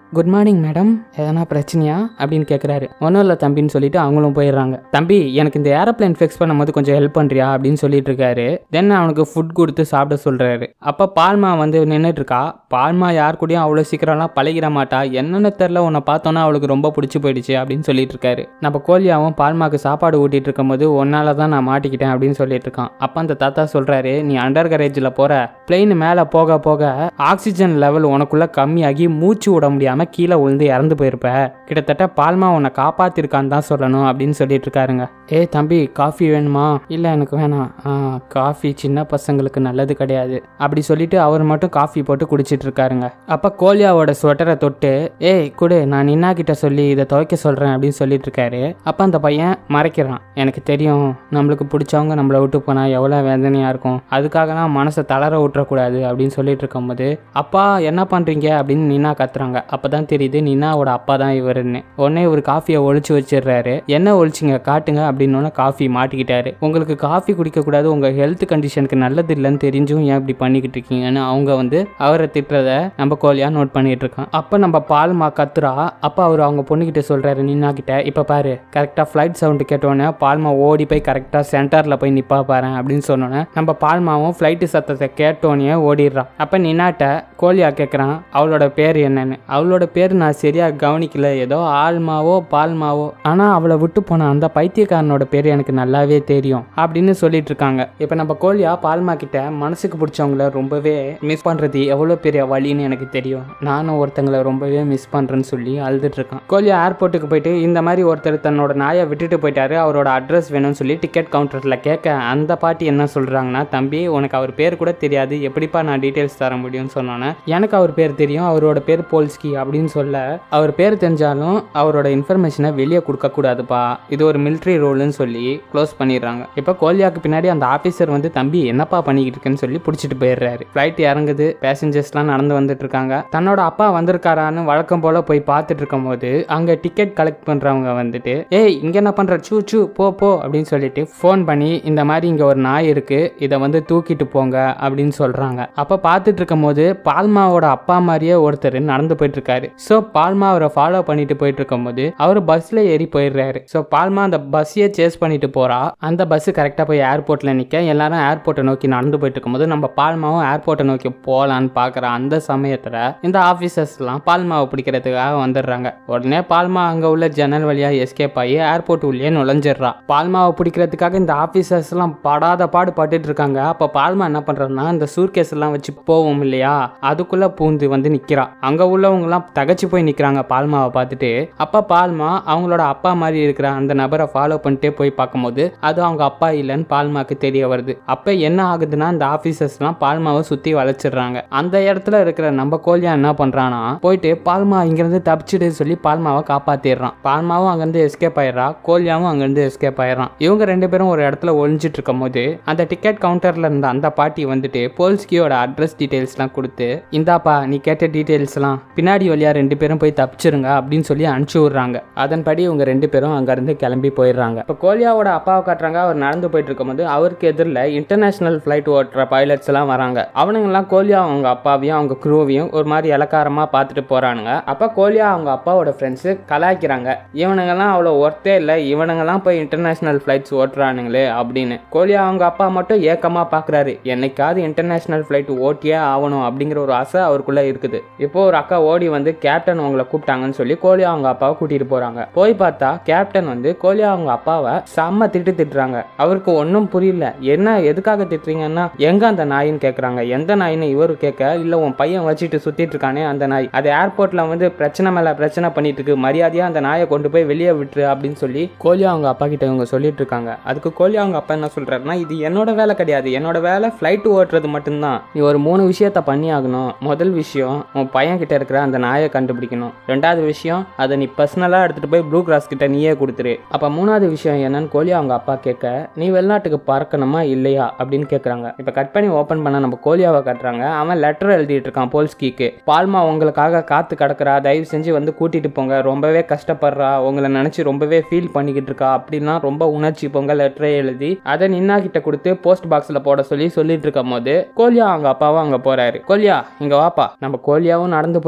குட் மார்னிங் மேடம் எதனா பிரச்சனையா அப்படின்னு கேட்குறாரு ஒன்றும் இல்லை தம்பின்னு சொல்லிட்டு அவங்களும் போயிடுறாங்க தம்பி எனக்கு இந்த ஏரோப்ளேன் ஃபிக்ஸ் பண்ணும்போது கொஞ்சம் ஹெல்ப் பண்ணுறியா அப்படின்னு சொல்லிட்டு இருக்காரு தென் அவனுக்கு ஃபுட் கொடுத்து சாப்பிட சொல்கிறாரு அப்போ பால்மா வந்து நின்றுட்டு இருக்கா பால்மா யார் கூடயும் அவ்வளோ சீக்கிரம்லாம் பழகிட மாட்டா என்னென்ன தெரில உன்னை பார்த்தோன்னா அவளுக்கு ரொம்ப பிடிச்சி போயிடுச்சு அப்படின்னு சொல்லிட்டு இருக்காரு நம்ம கோழியாவும் பால்மாக்கு சாப்பாடு ஊட்டிட்டு இருக்கும்போது ஒன்னால தான் நான் மாட்டிக்கிட்டேன் அப்படின்னு சொல்லிட்டு இருக்கான் அப்போ அந்த தாத்தா சொல்கிறாரு நீ அண்டர் கரேஜில் போகிற பிளெயின் மேலே போக போக ஆக்சிஜன் லெவல் உனக்குள்ள கம்மியாகி மூச்சு விட முடியாமல் கீழே விழுந்து இறந்து போயிருப்ப கிட்டத்தட்ட பால்மா உன்னை காப்பாத்திருக்கான்னு தான் சொல்லணும் அப்படின்னு சொல்லிட்டு இருக்காருங்க ஏ தம்பி காஃபி வேணுமா இல்லை எனக்கு வேணாம் ஆ காஃபி சின்ன பசங்களுக்கு நல்லது கிடையாது அப்படி சொல்லிட்டு அவர் மட்டும் காஃபி போட்டு குடிச்சிட்டு இருக்காருங்க அப்போ கோலியாவோட ஸ்வெட்டரை தொட்டு ஏய் குடு நான் நின்னா கிட்ட சொல்லி இதை துவைக்க சொல்கிறேன் அப்படின்னு சொல்லிட்டு இருக்காரு அப்போ அந்த பையன் மறைக்கிறான் எனக்கு தெரியும் நம்மளுக்கு பிடிச்சவங்க நம்மளை விட்டு போனால் எவ்வளோ வேதனையாக இருக்கும் அதுக்காகலாம் மனசை தளர விட்டுறக்கூடாது அப்படின்னு சொல்லிட்டு இருக்கும்போது அப்பா என்ன பண்ணுறீங்க அப்படின்னு நின்னா கத்துறாங்க அப்போ தான் தெரியுது நின்னாவோட அப்பா தான் இவருன்னு உடனே ஒரு காஃபியை ஒழிச்சு வச்சிடுறாரு என்ன ஒழிச்சிங்க காட்டுங்க அப்படின்னு காஃபி மாட்டிக்கிட்டாரு உங்களுக்கு காஃபி குடிக்கக்கூடாது உங்கள் ஹெல்த் கண்டிஷனுக்கு நல்லது இல்லைன்னு தெரிஞ்சும் ஏன் இப்படி பண்ணிக்கிட்டு இருக்கீங்கன்னு அவங்க வந்து அவரை திட்டுறத நம்ம கோழியா நோட் பண்ணிட்டு இருக்கோம் அப்போ நம்ம பால்மா கத்துறா அப்போ அவர் அவங்க பொண்ணுகிட்ட சொல்கிறாரு நின்னா கிட்ட இப்போ பாரு கரெக்டாக ஃப்ளைட் சவுண்டு கேட்டோன்னே பால்மா ஓடி போய் கரெக்டாக சென்டரில் போய் நிப்பா பாரு அப்படின்னு சொன்னோன்னே நம்ம பால்மாவும் ஃப்ளைட்டு சத்தத்தை கேட்டோன்னே ஓடிடுறான் அப்போ நின்னாட்ட கோழியா கேட்குறான் அவளோட பேர் என்னன்னு அவளோட பேர் நான் சரியாக கவனிக்கல ஏதோ ஆல்மாவோ பால்மாவோ ஆனால் அவளை விட்டு போன அந்த பைத்தியக்காரனோட பேர் எனக்கு நல்லாவே தெரியும் அப்படின்னு சொல்லிட்டு இருக்காங்க இப்போ நம்ம கோழியா பால்மா கிட்ட மனசுக்கு பிடிச்சவங்கள ரொம்பவே மிஸ் பண்ணுறது எவ்வளோ பெரிய வழின்னு எனக்கு தெரியும் நானும் ஒருத்தங்களை ரொம்பவே மிஸ் பண்ணுறேன்னு சொல்லி அழுதுட்டு இருக்கான் கோழியா ஏர்போர்ட்டுக்கு போயிட்டு இந்த மாதிரி ஒருத்தர் தன்னோட நாயை விட்டுட்டு போயிட்டாரு அவரோட அட்ரஸ் வேணும்னு சொல்லி டிக்கெட் கவுண்டரில் கேட்க அந்த பாட்டி என்ன சொல்கிறாங்கன்னா தம்பி உனக்கு அவர் பேர் கூட தெரியாது எப்படிப்பா நான் டீட்டெயில்ஸ் தர முடியும்னு சொன்னோன்னே எனக்கு அவர் பேர் தெரியும் அவரோட பேர் போல்ஸ்கி அப்படின்னு சொல்ல அவர் பேர் தெரிஞ்சாலும் அவரோட இன்ஃபர்மேஷனை வெளியே கொடுக்கக்கூடாதுப்பா இது ஒரு மிலிட்ரி ரோல்னு சொல்லி க்ளோஸ் பண்ணிடுறாங்க இப்போ கோலியாக்கு பின்னாடி அந்த ஆஃபீஸர் வந்து தம்பி என்னப்பா பண்ணிக்கிட்டு இருக்குன்னு சொல்லி பிடிச்சிட்டு போயிடுறாரு ஃப்ளைட் இறங்குது பேசஞ்சர்ஸ்லாம் நடந்து வந்துட்டு இருக்காங்க தன்னோட அப்பா வந்திருக்காரான்னு வழக்கம் போல போய் பார்த்துட்டு இருக்கும்போது அங்கே டிக்கெட் கலெக்ட் பண்ணுறவங்க வந்துட்டு ஏய் இங்கே என்ன பண்ணுற சூ சூ போ போ அப்படின்னு சொல்லிட்டு ஃபோன் பண்ணி இந்த மாதிரி இங்கே ஒரு நாய் இருக்கு இதை வந்து தூக்கிட்டு போங்க அப்படின்னு சொல்கிறாங்க அப்போ பார்த்துட்டு இருக்கும்போது பால்மாவோட அப்பா மாதிரியே ஒருத்தர் நடந்து போயிட்டு இருக்காரு ஸோ பால்மா அவரை ஃபாலோ பண்ணிட்டு போயிட்டு இருக்கும்போது அவர் பஸ்ல ஏறி போயிடுறாரு ஸோ பால்மா அந்த பஸ்ஸையே சேஸ் பண்ணிட்டு போறா அந்த பஸ் கரெக்டாக போய் ஏர்போர்ட்ல நிற்க எல்லாரும் ஏர்போர்ட்டை நோக்கி நடந்து போயிட்டு இருக்கும்போது நம்ம பால்மாவும் ஏர்போர்ட்டை நோக்கி போகலான்னு பார்க்குற அந்த சமயத்தில் இந்த ஆஃபீஸர்ஸ்லாம் பால்மாவை பிடிக்கிறதுக்காக வந்துடுறாங்க உடனே பால்மா அங்கே உள்ள ஜன்னல் வழியாக எஸ்கேப் ஆகி ஏர்போர்ட் உள்ளே நுழைஞ்சிடுறா பால்மாவை பிடிக்கிறதுக்காக இந்த ஆஃபீஸர்ஸ்லாம் படாத பாடு பட்டுட்டு இருக்காங்க அப்போ பால்மா என்ன பண்ணுறதுனா இந்த சூர்கேஸ் எல்லாம் வச்சு போவோம் இல்லையா அதுக்குள்ள பூந்து வந்து நிக்கிறா அங்க உள்ளவங்க எல்லாம் தகச்சு போய் நிக்கிறாங்க பால்மாவை பார்த்துட்டு அப்ப பால்மா அவங்களோட அப்பா மாதிரி இருக்கிற அந்த நபரை ஃபாலோ பண்ணிட்டே போய் பார்க்கும்போது அது அவங்க அப்பா இல்லைன்னு பால்மாக்கு தெரிய வருது அப்ப என்ன ஆகுதுன்னா அந்த ஆபீசர்ஸ்லாம் பால்மாவை சுத்தி வளைச்சிடுறாங்க அந்த இடத்துல இருக்கிற நம்ம கோலியா என்ன பண்றானா போயிட்டு பால்மா இங்கிருந்து தப்பிச்சிடு சொல்லி பால்மாவை காப்பாத்திடுறான் பால்மாவும் அங்கிருந்து எஸ்கேப் ஆயிடுறா கோலியாவும் அங்கிருந்து எஸ்கேப் ஆயிடுறான் இவங்க ரெண்டு பேரும் ஒரு இடத்துல ஒளிஞ்சிட்டு இருக்கும் போது அந்த டிக்கெட் கவுண்டர்ல இருந்த அந்த பாட்டி வந்துட்டு போல்ஸ்கியோட அட்ரஸ் டீடைல்ஸ்லாம் கொடுத்து இந்தாப்பா நீ கேட்ட டீடைல்ஸ்லாம் பின்னாடி வழியா ரெண்டு பேரும் போய் தப்பிச்சிருங்க அப்படின்னு சொல்லி அனுப்பிச்சு விடுறாங்க அதன்படி இவங்க ரெண்டு பேரும் அங்கிருந்து கிளம்பி போயிடுறாங்க இப்போ கோலியாவோட அப்பாவை காட்டுறாங்க அவர் நடந்து போயிட்டு இருக்கும்போது அவருக்கு எதிரில் இன்டர்நேஷனல் ஃப்ளைட் ஓட்டுற பைலட்ஸ் எல்லாம் வராங்க அவனுங்கெல்லாம் கோலியா அவங்க அப்பாவையும் அவங்க குரூவையும் ஒரு மாதிரி இலக்காரமா பார்த்துட்டு போறானுங்க அப்போ கோலியா அவங்க அப்பாவோட ஃப்ரெண்ட்ஸு கலாய்க்கிறாங்க இவனுங்கெல்லாம் அவ்வளோ ஒர்த்தே இல்லை இவனுங்கெல்லாம் போய் இன்டர்நேஷனல் ஃப்ளைட்ஸ் ஓட்டுறானுங்களே அப்படின்னு கோலியா அவங்க அப்பா மட்டும் ஏக்கமா பார்க்குறாரு என்னைக்காவது இன்டர்நேஷனல் ஃப்ளைட் ஓட்டியே ஆகணும் அப்படிங்கிற ஒரு ஆசை அவருக்குள்ள இருக்குது இப்போ ஒரு அக்கா ஓடி வந்து கேப்டன் உங்களை கூப்பிட்டாங்கன்னு சொல்லி கோலியா அவங்க அப்பாவை கூட்டிட்டு போறாங்க போய் பார்த்தா கேப்டன் வந்து கோலியா அவங்க அப்பாவை செம்ம திட்டு திட்டுறாங்க அவருக்கு ஒன்றும் புரியல என்ன எதுக்காக திட்டுறீங்கன்னா எங்க அந்த நாயின்னு கேட்குறாங்க எந்த நாயின்னு இவரு கேட்க இல்லை உன் பையன் வச்சுட்டு சுத்திட்டு இருக்கானே அந்த நாய் அது ஏர்போர்ட்ல வந்து பிரச்சனை மேல பிரச்சனை பண்ணிட்டு இருக்கு மரியாதையா அந்த நாயை கொண்டு போய் வெளியே விட்டுரு அப்படின்னு சொல்லி கோலியா அவங்க அப்பா கிட்ட இவங்க சொல்லிட்டு இருக்காங்க அதுக்கு கோலியா அவங்க அப்பா என்ன சொல்றாருன்னா இது என்னோட வேலை கிடையாது என்னோட வேலை ஃப்ளைட் ஓட்டுறது மட்டும்தான் நீ ஒரு மூணு விஷயத்த பண்ணி ஆகணும் முதல் விஷயம் உன் பையன் கிட்ட இருக்கிற அந்த நாயை கண்டுபிடிக்கணும் ரெண்டாவது விஷயம் அதை நீ பர்சனலாக எடுத்துட்டு போய் ப்ளூ கிராஸ் கிட்ட நீயே கொடுத்துரு அப்போ மூணாவது விஷயம் என்னன்னு கோலியா அவங்க அப்பா கேட்க நீ வெளிநாட்டுக்கு பறக்கணுமா இல்லையா அப்படின்னு கேட்குறாங்க இப்போ கட் பண்ணி ஓப்பன் பண்ண நம்ம கோலியாவை காட்டுறாங்க அவன் லெட்டர் எழுதிட்டு இருக்கான் போல்ஸ்கிக்கு பால்மா உங்களுக்காக காத்து கிடக்குறா தயவு செஞ்சு வந்து கூட்டிட்டு போங்க ரொம்பவே கஷ்டப்படுறா உங்களை நினைச்சு ரொம்பவே ஃபீல் பண்ணிக்கிட்டு இருக்கா அப்படின்னா ரொம்ப உணர்ச்சி பொங்க லெட்டரை எழுதி அதை நின்னா கிட்ட கொடுத்து போஸ்ட் பாக்ஸ்ல போட சொல்லி சொல்லிட்டு இருக்கும் போது கோலியா அவங்க அப்பாவும் அங்க போறாரு கோலியா இங்க வாப்பா நம்ம கோலியாவும் நடந்து போயிட்டு இருக்கான்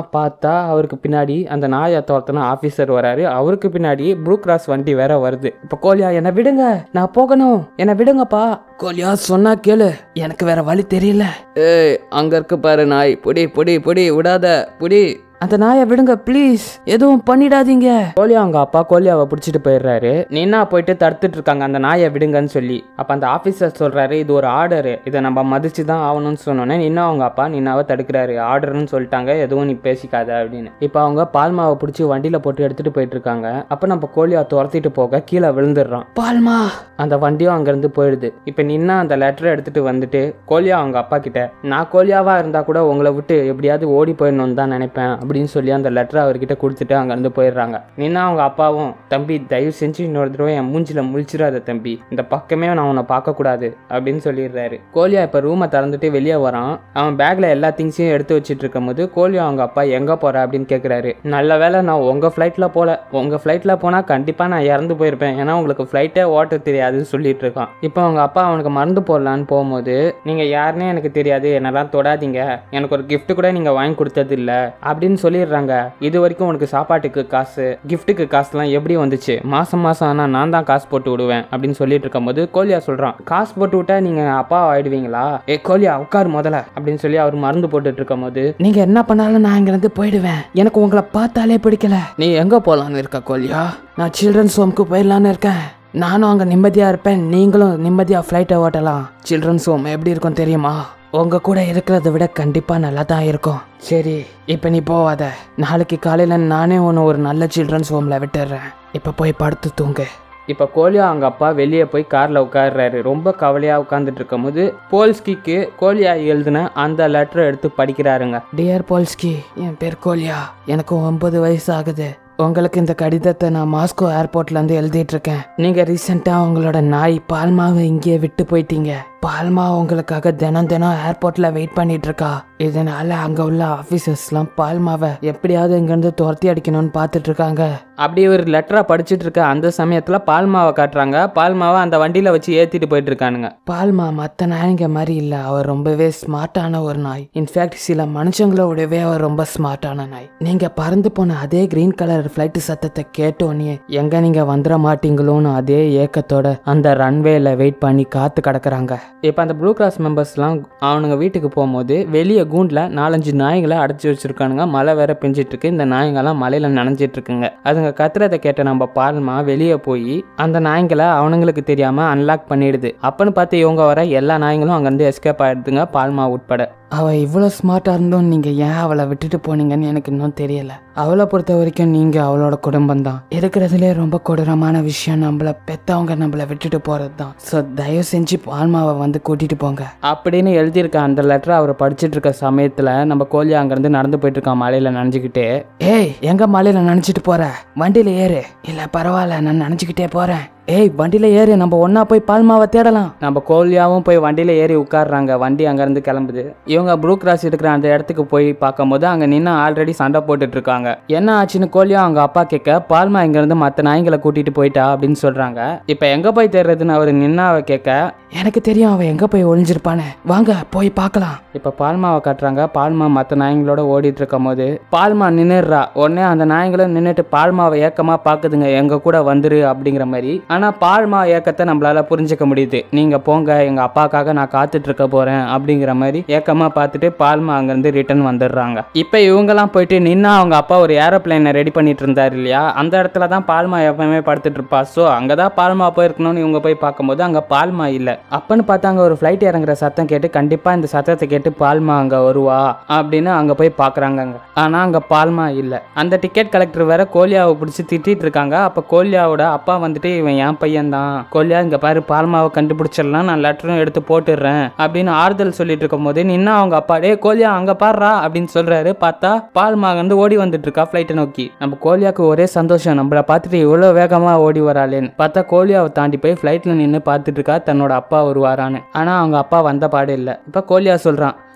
பார்த்தா அவருக்கு பின்னாடி அந்த நாயை துரத்தின ஆஃபீஸர் வராரு அவருக்கு பின்னாடி ப்ளூ கிராஸ் வண்டி வேற வருது இப்போ கோலியா என்னை விடுங்க நான் போகணும் என்னை விடுங்கப்பா கோலியா சொன்னா கேளு எனக்கு வேற வழி தெரியல ஏய் அங்க இருக்கு பாரு நாய் புடி புடி புடி விடாத புடி அந்த நாயை விடுங்க ப்ளீஸ் எதுவும் பண்ணிடாதீங்க கோலியா அவங்க அப்பா கோலியாவை பிடிச்சிட்டு போயிடுறாரு நின்னா போயிட்டு தடுத்துட்டு இருக்காங்க அந்த நாயை விடுங்கன்னு சொல்லி அப்ப அந்த ஆபீசர் சொல்றாரு இது ஒரு ஆர்டர் இதை நம்ம மதிச்சு தான் ஆகணும்னு சொன்னோன்னே நின்னா அவங்க அப்பா நின்னாவை தடுக்கிறாரு ஆர்டர்னு சொல்லிட்டாங்க எதுவும் நீ பேசிக்காத அப்படின்னு இப்போ அவங்க பால்மாவை பிடிச்சி வண்டியில போட்டு எடுத்துட்டு போயிட்டு இருக்காங்க அப்ப நம்ம கோலியா துரத்திட்டு போக கீழே விழுந்துடுறான் பால்மா அந்த வண்டியும் அங்கிருந்து போயிடுது இப்போ நின்னா அந்த லெட்டரை எடுத்துட்டு வந்துட்டு கோலியா அவங்க அப்பா கிட்ட நான் கோலியாவா இருந்தா கூட உங்களை விட்டு எப்படியாவது ஓடி போயிடணும்னு தான் நினைப்பேன் அப்படின்னு சொல்லி அந்த லெட்டரை அவர்கிட்ட கொடுத்துட்டு அங்கேருந்து போயிடுறாங்க நின்னா அவங்க அப்பாவும் தம்பி தயவு செஞ்சு இன்னொரு தடவை என் மூஞ்சில முழிச்சிடாத தம்பி இந்த பக்கமே நான் உன்னை பார்க்கக்கூடாது அப்படின்னு சொல்லிடுறாரு கோலியா இப்போ ரூமை திறந்துட்டு வெளியே வரான் அவன் பேக்ல எல்லா திங்ஸையும் எடுத்து வச்சிட்டு இருக்கும் போது கோலியா அவங்க அப்பா எங்க போற அப்படின்னு கேட்குறாரு நல்ல வேளை நான் உங்க ஃப்ளைட்ல போல உங்க ஃப்ளைட்ல போனா கண்டிப்பா நான் இறந்து போயிருப்பேன் ஏன்னா உங்களுக்கு ஃப்ளைட்டே ஓட்ட தெரியாதுன்னு சொல்லிட்டு இருக்கான் இப்போ அவங்க அப்பா அவனுக்கு மருந்து போடலான்னு போகும்போது நீங்க யாருன்னே எனக்கு தெரியாது என்னெல்லாம் தொடாதீங்க எனக்கு ஒரு gift கூட நீங்க வாங்கி கொடுத்தது இல்ல அப்படின்னு சொல்லிடுறாங்க இது வரைக்கும் உனக்கு சாப்பாட்டுக்கு காசு கிஃப்ட்டுக்கு காசுலாம் எப்படி வந்துச்சு மாசம் மாசம் ஆனா நான் தான் காசு போட்டு விடுவேன் அப்படின்னு சொல்லிட்டு இருக்கும்போது கோலியா சொல்றான் காசு போட்டு விட்டா நீங்க அப்பா ஆயிடுவீங்களா ஏ கோலியா உட்கார் முதல்ல அப்படின்னு சொல்லி அவர் மருந்து போட்டுட்டு இருக்கும்போது நீங்க என்ன பண்ணாலும் நான் இங்கிருந்து போயிடுவேன் எனக்கு உங்களை பார்த்தாலே பிடிக்கல நீ எங்க போலான்னு இருக்க கோலியா நான் சில்ட்ரன்ஸ் ஹோம்க்கு போயிடலான்னு இருக்கேன் நானும் அங்கே நிம்மதியாக இருப்பேன் நீங்களும் நிம்மதியாக ஃப்ளைட்டை ஓட்டலாம் சில்ட்ரன்ஸ் ஹோம் எப்படி இருக்கும் தெரியுமா உங்க கூட இருக்கிறத விட கண்டிப்பாக நல்லா தான் இருக்கும் சரி இப்போ நீ போவாத நாளைக்கு காலையில் நானே உன்னை ஒரு நல்ல சில்ட்ரன்ஸ் ஹோமில் விட்டுடுறேன் இப்போ போய் படுத்து தூங்கு இப்போ கோலியா அவங்க அப்பா வெளியே போய் காரில் உட்காடுறாரு ரொம்ப கவலையாக உட்காந்துட்டு இருக்கும்போது போல்ஸ்கிக்கு கோலியா எழுதின அந்த லெட்டரை எடுத்து படிக்கிறாருங்க டியர் போல்ஸ்கி என் பேர் கோலியா எனக்கு ஒன்பது வயசு ஆகுது உங்களுக்கு இந்த கடிதத்தை நான் மாஸ்கோ ஏர்போர்ட்ல இருந்து எழுதிட்டு இருக்கேன் நீங்க ரீசெண்டா உங்களோட நாய் பால்மாவை இங்கேயே விட்டு போயிட்டீங்க பால்மா உங்களுக்காக தினம் தினம் ஏர்போர்ட்ல வெயிட் பண்ணிட்டு இருக்கா இதனால அங்க உள்ள ஆபீசர்ஸ்லாம் பால்மாவை எப்படியாவது இங்கிருந்து துரத்தி அடிக்கணும்னு பார்த்துட்டு இருக்காங்க அப்படி ஒரு லெட்டரா படிச்சுட்டு இருக்க அந்த சமயத்துல பால்மாவை காட்டுறாங்க பால்மாவை அந்த வண்டியில வச்சு ஏத்திட்டு போயிட்டு இருக்கானுங்க பால்மா மத்த நாய்ங்க மாதிரி இல்ல அவர் ரொம்பவே ஸ்மார்ட்டான ஒரு நாய் இன்ஃபேக்ட் சில மனுஷங்களோடவே அவர் ரொம்ப ஸ்மார்ட்டான நாய் நீங்க பறந்து போன அதே கிரீன் கலர் ஃபிளைட் சத்தத்தை கேட்டோன்னே எங்க நீங்க வந்துட மாட்டீங்களோன்னு அதே ஏக்கத்தோட அந்த ரன்வேல வெயிட் பண்ணி காத்து கிடக்குறாங்க இப்போ அந்த ப்ளூ கிராஸ் மெம்பர்ஸ்லாம் அவனுங்க வீட்டுக்கு போகும்போது வெளியே கூண்டில் நாலஞ்சு நாய்களை அடைச்சி வச்சிருக்கானுங்க மழை வேற பெஞ்சிட்டு இருக்கு இந்த நாய்ங்கெல்லாம் மழையில நனைஞ்சிட்டு இருக்குங்க அதுங்க கத்துறதை கேட்ட நம்ம பால்மா வெளியே போய் அந்த நாய்ங்களை அவனுங்களுக்கு தெரியாம அன்லாக் பண்ணிடுது அப்பன்னு பார்த்து இவங்க வர எல்லா நாய்ங்களும் அங்கேருந்து எஸ்கேப் ஆயிடுதுங்க பால்மா உட்பட அவ இவ்வளோ ஸ்மார்ட்டாக இருந்தும் நீங்கள் ஏன் அவளை விட்டுட்டு போனீங்கன்னு எனக்கு இன்னும் தெரியல அவளை பொறுத்த வரைக்கும் நீங்கள் அவளோட குடும்பம் தான் இருக்கிறதுலே ரொம்ப கொடூரமான விஷயம் நம்மள பெத்தவங்க நம்மளை விட்டுட்டு போகிறது தான் ஸோ தயவு செஞ்சு பால்மாவை வந்து கூட்டிட்டு போங்க அப்படின்னு எழுதியிருக்க அந்த லெட்டரை அவர் படிச்சிட்டு இருக்க சமயத்தில் நம்ம கோழி அங்கேருந்து நடந்து போயிட்டு இருக்கான் மலையில் நனைஞ்சுக்கிட்டே ஏய் எங்க மலையில் நனைச்சிட்டு போற வண்டியில் ஏறு இல்லை பரவாயில்ல நான் நனைஞ்சுக்கிட்டே போகிறேன் ஏய் வண்டியில ஏறு நம்ம ஒண்ணா போய் பால்மாவை தேடலாம் நம்ம கோலியாவும் போய் வண்டியில ஏறி உட்காடுறாங்க வண்டி அங்கிருந்து கிளம்புது இவங்க ப்ளூ கிராஸ் இருக்கிற அந்த இடத்துக்கு போய் பார்க்கும்போது அங்க நின்று ஆல்ரெடி சண்டை போட்டுட்டு இருக்காங்க என்ன ஆச்சுன்னு கோலியா அவங்க அப்பா கேட்க பால்மா இங்க இருந்து மற்ற நாய்களை கூட்டிட்டு போயிட்டா அப்படின்னு சொல்றாங்க இப்ப எங்க போய் தேடுறதுன்னு அவர் நின்னாவை கேட்க எனக்கு தெரியும் அவன் எங்க போய் ஒளிஞ்சிருப்பானே வாங்க போய் பார்க்கலாம் இப்ப பால்மாவை காட்டுறாங்க பால்மா மற்ற நாய்ங்களோட ஓடிட்டு இருக்கும் போது பால்மா நின்னுடுறா உடனே அந்த நாய்ங்களும் நின்னுட்டு பால்மாவை ஏக்கமா பாக்குதுங்க எங்க கூட வந்துரு அப்படிங்கிற மாதிரி ஆனா பால்மா ஏக்கத்தை நம்மளால புரிஞ்சுக்க முடியுது நீங்க போங்க எங்க அப்பாக்காக நான் காத்துட்டு இருக்க போறேன் அப்படிங்கிற மாதிரி ஏக்கமா பார்த்துட்டு பால்மா அங்கிருந்து ரிட்டர்ன் வந்துடுறாங்க இப்ப இவங்கெல்லாம் போயிட்டு நின்னா அவங்க அப்பா ஒரு ஏரோப்ளைனை ரெடி பண்ணிட்டு இருந்தாரு இல்லையா அந்த இடத்துல தான் பால்மா எப்பவுமே படுத்துட்டு இருப்பா ஸோ அங்கதான் பால்மா போயிருக்கணும்னு இவங்க போய் பார்க்கும்போது அங்க பால்மா இல்ல அப்பன்னு பார்த்தா அங்க ஒரு ஃப்ளைட் இறங்குற சத்தம் கேட்டு கண்டிப்பா இந்த சத்தத்தை கேட்டு பால்மா அங்க வருவா அப்படின்னு அங்க போய் பாக்குறாங்க அங்க ஆனா அங்க பால்மா இல்ல அந்த டிக்கெட் கலெக்டர் வேற கோலியாவை பிடிச்சி திட்டிட்டு இருக்காங்க அப்ப கோலியாவோட அப்பா வந்துட்டு இவன் என் பையன் தான் கோலியா இங்க பாரு பால்மாவை கண்டுபிடிச்சிடலாம் நான் லெட்டரும் எடுத்து போட்டுடுறேன் அப்படின்னு ஆறுதல் சொல்லிட்டு இருக்கும் போது நின்னா அவங்க அப்பா டே கோலியா அங்க பாடுறா அப்படின்னு சொல்றாரு பார்த்தா பால்மா வந்து ஓடி வந்துட்டு இருக்கா ஃபிளைட்டை நோக்கி நம்ம கோலியாக்கு ஒரே சந்தோஷம் நம்மள பார்த்துட்டு இவ்வளவு வேகமா ஓடி வராளேன்னு பார்த்தா கோலியாவை தாண்டி போய் ஃபிளைட்ல நின்று பார்த்துட்டு இருக்கா தன்னோட அப்பா வருவாரான்னு ஆனா அவங்க அப்பா வந்த பாடு இல்லை இப்ப கோலியா சொல்றான்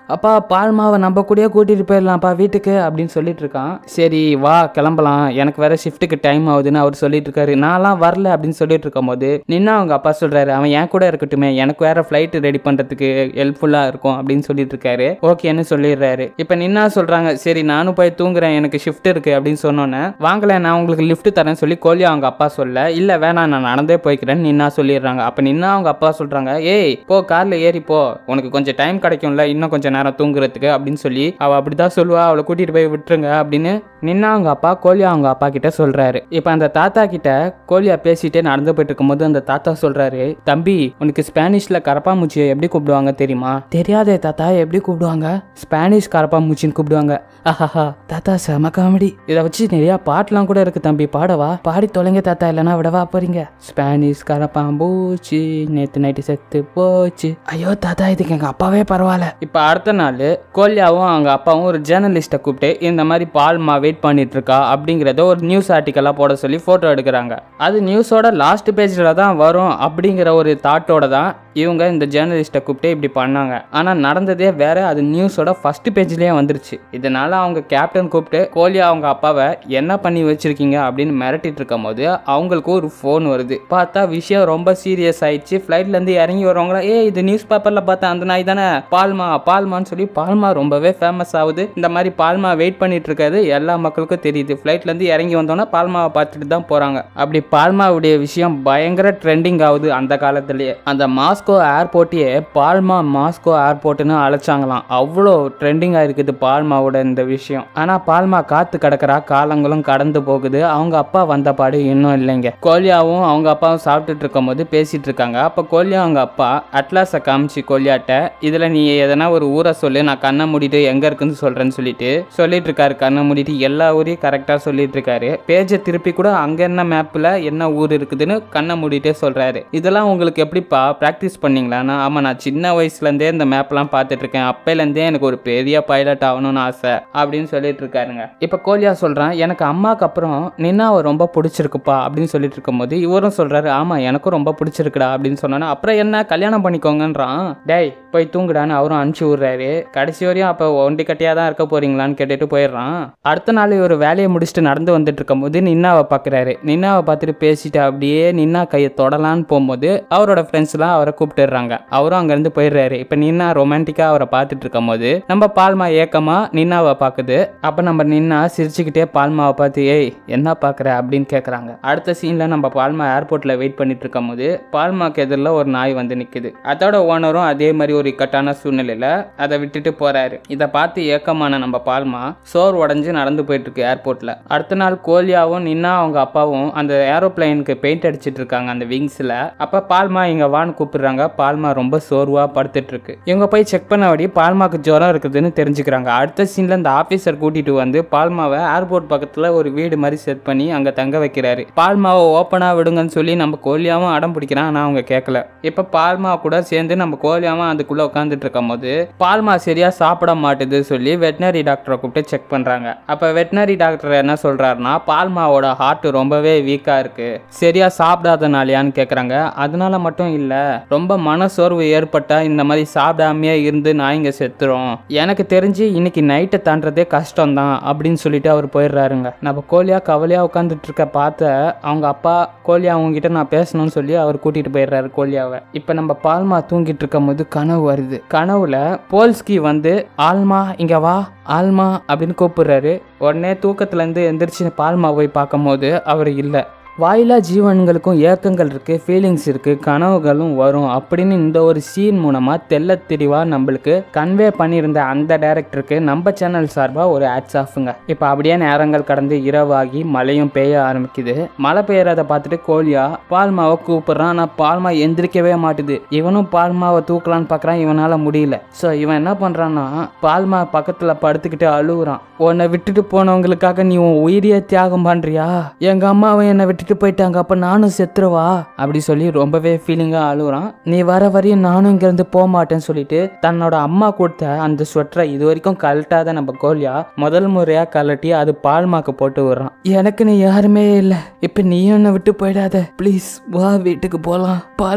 அப்பா பால்மாவை நம்ம கூடயே கூட்டிட்டு போயிடலாம்ப்பா வீட்டுக்கு அப்படின்னு சொல்லிட்டு இருக்கான் சரி வா கிளம்பலாம் எனக்கு வேற ஷிஃப்ட்டுக்கு டைம் ஆகுதுன்னு அவர் சொல்லிட்டு இருக்காரு நான்லாம் வரல அப்படின்னு சொல்லிட்டு இருக்கும்போது நின்னா அவங்க அப்பா சொல்றாரு அவன் என் கூட இருக்கட்டுமே எனக்கு வேற ஃப்ளைட் ரெடி பண்றதுக்கு ஹெல்ப்ஃபுல்லா இருக்கும் அப்படின்னு சொல்லிட்டு இருக்காரு ஓகேன்னு சொல்லிடுறாரு இப்போ நின்னா சொல்றாங்க சரி நானும் போய் தூங்குறேன் எனக்கு ஷிஃப்ட் இருக்கு அப்படின்னு சொன்னோன்னே வாங்கல நான் உங்களுக்கு லிஃப்ட் தரேன்னு சொல்லி கோலியா அவங்க அப்பா சொல்ல இல்ல வேணாம் நான் நடந்தே போய்க்கிறேன்னு நின்னா சொல்லிடுறாங்க அப்ப நின்னா அவங்க அப்பா சொல்றாங்க ஏய் போ கார்ல ஏறி போ உனக்கு கொஞ்சம் டைம் கிடைக்கும்ல இன்னும் கொஞ்சம் நேரம் தூங்குறதுக்கு அப்படின்னு சொல்லி அவ அப்படிதான் சொல்லுவா அவளை கூட்டிட்டு போய் விட்டுருங்க அப்படின்னு நின்னா அவங்க அப்பா கோலியா அவங்க அப்பா கிட்ட சொல்றாரு இப்போ அந்த தாத்தா கிட்ட கோலியா பேசிட்டே நடந்து போயிட்டு இருக்கும்போது அந்த தாத்தா சொல்றாரு தம்பி உனக்கு ஸ்பானிஷ்ல கரப்பாம்பூச்சியை எப்படி கூப்பிடுவாங்க தெரியுமா தெரியாதே தாத்தா எப்படி கூப்பிடுவாங்க ஸ்பானிஷ் கரப்பாம்பூச்சின்னு கூப்பிடுவாங்க ஆஹாஹா தாத்தா செம காமெடி இதை வச்சு நிறைய பாட்டுலாம் கூட இருக்கு தம்பி பாடவா பாடி தொலைங்க தாத்தா இல்லைன்னா விடவா போறீங்க ஸ்பானிஷ் கரப்பாம்பூச்சி நேத்து நைட்டு செத்து போச்சு ஐயோ தாத்தா இதுக்கு எங்க அப்பாவே பரவாயில்ல இப்போ அடுத்த நாள் கோலியாவும் அவங்க அப்பாவும் ஒரு ஜேர்னலிஸ்ட்டை கூப்பிட்டு இந்த மாதிரி பால்மா வெயிட் பண்ணிட்டு இருக்கா அப்படிங்கிறத ஒரு நியூஸ் ஆர்டிக்கலாக போட சொல்லி ஃபோட்டோ எடுக்கிறாங்க அது நியூஸோட லாஸ்ட் பேஜில் தான் வரும் அப்படிங்கிற ஒரு தாட்டோட தான் இவங்க இந்த ஜேர்னலிஸ்ட்டை கூப்பிட்டு இப்படி பண்ணாங்க ஆனால் நடந்ததே வேற அது நியூஸோட ஃபர்ஸ்ட் பேஜ்லேயே வந்துருச்சு இதனால அவங்க கேப்டன் கூப்பிட்டு கோலியா அவங்க அப்பாவை என்ன பண்ணி வச்சிருக்கீங்க அப்படின்னு மிரட்டிட்டு இருக்கும் போது அவங்களுக்கு ஒரு ஃபோன் வருது பார்த்தா விஷயம் ரொம்ப சீரியஸ் ஆயிடுச்சு ஃப்ளைட்லேருந்து இறங்கி வரவங்களா ஏ இது நியூஸ் பேப்பரில் பார்த்தா அந்த நாய் தானே பால்மா பால்மான்னு சொல்லி பால்மா ரொம்பவே ஃபேமஸ் ஆகுது இந்த மாதிரி பால்மா வெயிட் பண்ணிட்டு இருக்காது எல்லா மக்களுக்கும் தெரியுது ஃப்ளைட்லேருந்து இறங்கி வந்தோன்னா பால்மாவை பார்த்துட்டு தான் போகிறாங்க அப்படி பால்மாவுடைய விஷயம் பயங்கர ட்ரெண்டிங் ஆகுது அந்த காலத்திலேயே அந்த மாஸ்கோ ஏர்போர்ட்டையே பால்மா மாஸ்கோ ஏர்போர்ட்னு அழைச்சாங்களாம் அவ்வளோ ட்ரெண்டிங்காக இருக்குது பால்மாவோட இந்த விஷயம் ஆனால் பால்மா காத்து கிடக்குறா காலங்களும் கடந்து போகுது அவங்க அப்பா வந்த பாடு இன்னும் இல்லைங்க கோலியாவும் அவங்க அப்பாவும் சாப்பிட்டுட்டு இருக்கும்போது பேசிட்டு இருக்காங்க அப்போ கோலியா அவங்க அப்பா அட்லாஸை காமிச்சு கோலியாட்ட இதில் நீ எதனா ஒரு ஊரை சொல்லு நான் கண்ணை மூடிட்டு எங்கே இருக்குன்னு சொல்கிறேன்னு சொல்லிட்டு சொல்லிட்டு இருக்காரு கண்ணை மூடிட்டு எல்லா ஊரையும் கரெக்டாக சொல்லிட்டு இருக்காரு பேஜை திருப்பி கூட அங்கே என்ன மேப்பில் என்ன ஊர் இருக்குதுன்னு கண்ணை மூடிட்டே சொல்கிறாரு இதெல்லாம் உங்களுக்கு எப்படிப்பா ப்ராக்டிஸ் பண்ணீங்களான்னா ஆமாம் நான் சின்ன வயசுலேருந்தே இந்த மேப்லாம் பார்த்துட்டு இருக்கேன் அப்பையிலேருந்தே எனக்கு ஒரு பெரிய பைலட் ஆகணும்னு ஆசை அப்படின்னு சொல்லிட்டு இருக்காருங்க இப்போ கோலியா சொல்கிறான் எனக்கு அம்மாக்கு அப்புறம் நின்னாவை ரொம்ப பிடிச்சிருக்குப்பா அப்படின்னு சொல்லிட்டு இருக்கும்போது இவரும் சொல்கிறாரு ஆமாம் எனக்கும் ரொம்ப பிடிச்சிருக்குடா அப்படின்னு சொன்னோன்னா அப்புறம் என்ன கல்யாணம் பண்ணிக்கோங்கன்றான் டேய் போய் தூங்குடான்னு அவரும் அனுப்பிச்சி விட்றாரு கடைசி வரையும் அப்போ ஒண்டி கட்டியாக தான் இருக்க போறீங்களான்னு கேட்டுட்டு போயிடுறான் அடுத்த நாள் இவர் வேலையை முடிச்சுட்டு நடந்து வந்துட்டு இருக்கும்போது நின்னாவை பார்க்குறாரு நின்னாவை பார்த்துட்டு பேசிட்டு அப்படியே நின்னா கையை தொடலான்னு போகும்போது அவரோட ஃப்ரெண்ட்ஸ்லாம் அவரை கூப்பிட்டுடுறாங்க அவரும் அங்கேருந்து போயிடுறாரு இப்போ நின்னா ரொமான்டிக்காக அவரை பார்த்துட்டு இருக்கும்போது நம்ம பால்மா ஏக்கமா நின்னாவை பார்க்குது அப்போ நம்ம நின்னா சிரிச்சுக்கிட்டே பால்மாவை பார்த்து ஏய் என்ன பார்க்குற அப்படின்னு கேட்குறாங்க அடுத்த சீனில் நம்ம பால்மா ஏர்போர்ட்டில் வெயிட் பண்ணிட்டு இருக்கும்போது பால்மாக்கு எதிரில் ஒரு நாய் வந்து நிற்குது அதோட ஓனரும் அதே மாதிரி ஒரு இக்கட்டான சூழ்நிலையில் அதை விட்டுட்டு போறாரு இதை பார்த்து ஏக்கமான நம்ம பால்மா சோர் உடஞ்சு நடந்து போயிட்டு இருக்கு ஏர்போர்ட்ல அடுத்த நாள் கோலியாவும் நின்னா அவங்க அப்பாவும் அந்த ஏரோப்ளைனுக்கு பெயிண்ட் அடிச்சிட்டு இருக்காங்க அந்த விங்ஸ்ல அப்ப பால்மா இங்க வான்னு கூப்பிடுறாங்க பால்மா ரொம்ப சோர்வா படுத்துட்டு இருக்கு இவங்க போய் செக் பண்ணபடி பால்மாக்கு ஜுரம் இருக்குதுன்னு தெரிஞ்சுக்கிறாங்க அடுத்த சீன்ல இந்த ஆபீசர் கூட்டிட்டு வந்து பால்மாவை ஏர்போர்ட் பக்கத்துல ஒரு வீடு மாதிரி செட் பண்ணி அங்க தங்க வைக்கிறாரு பால்மாவை ஓப்பனா விடுங்கன்னு சொல்லி நம்ம கோலியாவும் அடம் பிடிக்கிறான் ஆனா அவங்க கேட்கல இப்ப பால்மா கூட சேர்ந்து நம்ம கோலியாவும் அதுக்குள்ள உட்காந்துட்டு இருக்கும் போது பால்மா சரியா சாப்பிட மாட்டுது சொல்லி வெட்டினரி டாக்டரை கூப்பிட்டு செக் பண்றாங்க அப்ப வெட்டினரி டாக்டர் என்ன சொல்றாருன்னா பால்மாவோட ஹார்ட் ரொம்பவே வீக்கா இருக்கு சரியா சாப்பிடாதனாலயான்னு கேக்குறாங்க அதனால மட்டும் இல்ல ரொம்ப மனசோர்வு ஏற்பட்டா இந்த மாதிரி சாப்பிடாமையே இருந்து நாய்ங்க செத்துரும் எனக்கு தெரிஞ்சு இன்னைக்கு நைட்டை தாண்டதே கஷ்டம் தான் அப்படின்னு சொல்லிட்டு அவர் போயிடுறாருங்க நம்ம கோலியா கவலையா உட்காந்துட்டு இருக்க பார்த்த அவங்க அப்பா கோலியா அவங்க கிட்ட நான் பேசணும்னு சொல்லி அவர் கூட்டிட்டு போயிடுறாரு கோலியாவை இப்ப நம்ம பால்மா தூங்கிட்டு இருக்கும் போது கனவு வருது கனவுல போல்ஸ்கி வந்து ஆல்மா இங்க வா ஆல்மா அப்படின்னு கூப்பிடுறாரு உடனே தூக்கத்துல இருந்து எந்திரிச்சு பால்மா போய் பார்க்கும்போது அவர் இல்லை வாயிலா ஜீவன்களுக்கும் ஏக்கங்கள் இருக்கு ஃபீலிங்ஸ் இருக்கு கனவுகளும் வரும் அப்படின்னு இந்த ஒரு சீன் மூலமா தெள்ள தெளிவா நம்மளுக்கு கன்வே பண்ணியிருந்த அந்த டைரக்டருக்கு நம்ம சேனல் சார்பா ஒரு ஆட்ஸ் ஆஃபுங்க இப்போ அப்படியே நேரங்கள் கடந்து இரவாகி மழையும் பெய்ய ஆரம்பிக்குது மழை பெய்யறத பார்த்துட்டு கோலியா பால்மாவை கூப்பிடுறான் ஆனால் பால்மா எந்திரிக்கவே மாட்டுது இவனும் பால்மாவை தூக்கலான்னு பார்க்குறான் இவனால முடியல ஸோ இவன் என்ன பண்றான்னா பால்மா பக்கத்துல படுத்துக்கிட்டு அழுகுறான் உன்னை விட்டுட்டு போனவங்களுக்காக நீ உன் உயிரியை தியாகம் பண்றியா எங்க அம்மாவை என்னை விட்டுட்டு போயிட்டாங்க அப்ப நானும் செத்துருவா அப்படி சொல்லி ரொம்பவே ஃபீலிங்கா அழுகுறான் நீ வர வரையும் நானும் இங்க இருந்து போக மாட்டேன்னு சொல்லிட்டு தன்னோட அம்மா கொடுத்த அந்த ஸ்வெட்டரை இது வரைக்கும் கழட்டாத நம்ம கோலியா முதல் முறையா கழட்டி அது பால்மாக்கு போட்டு விடுறான் எனக்கு நீ யாருமே இல்லை இப்ப நீயும் என்னை விட்டு போயிடாத ப்ளீஸ் வா வீட்டுக்கு போலாம் பால்மா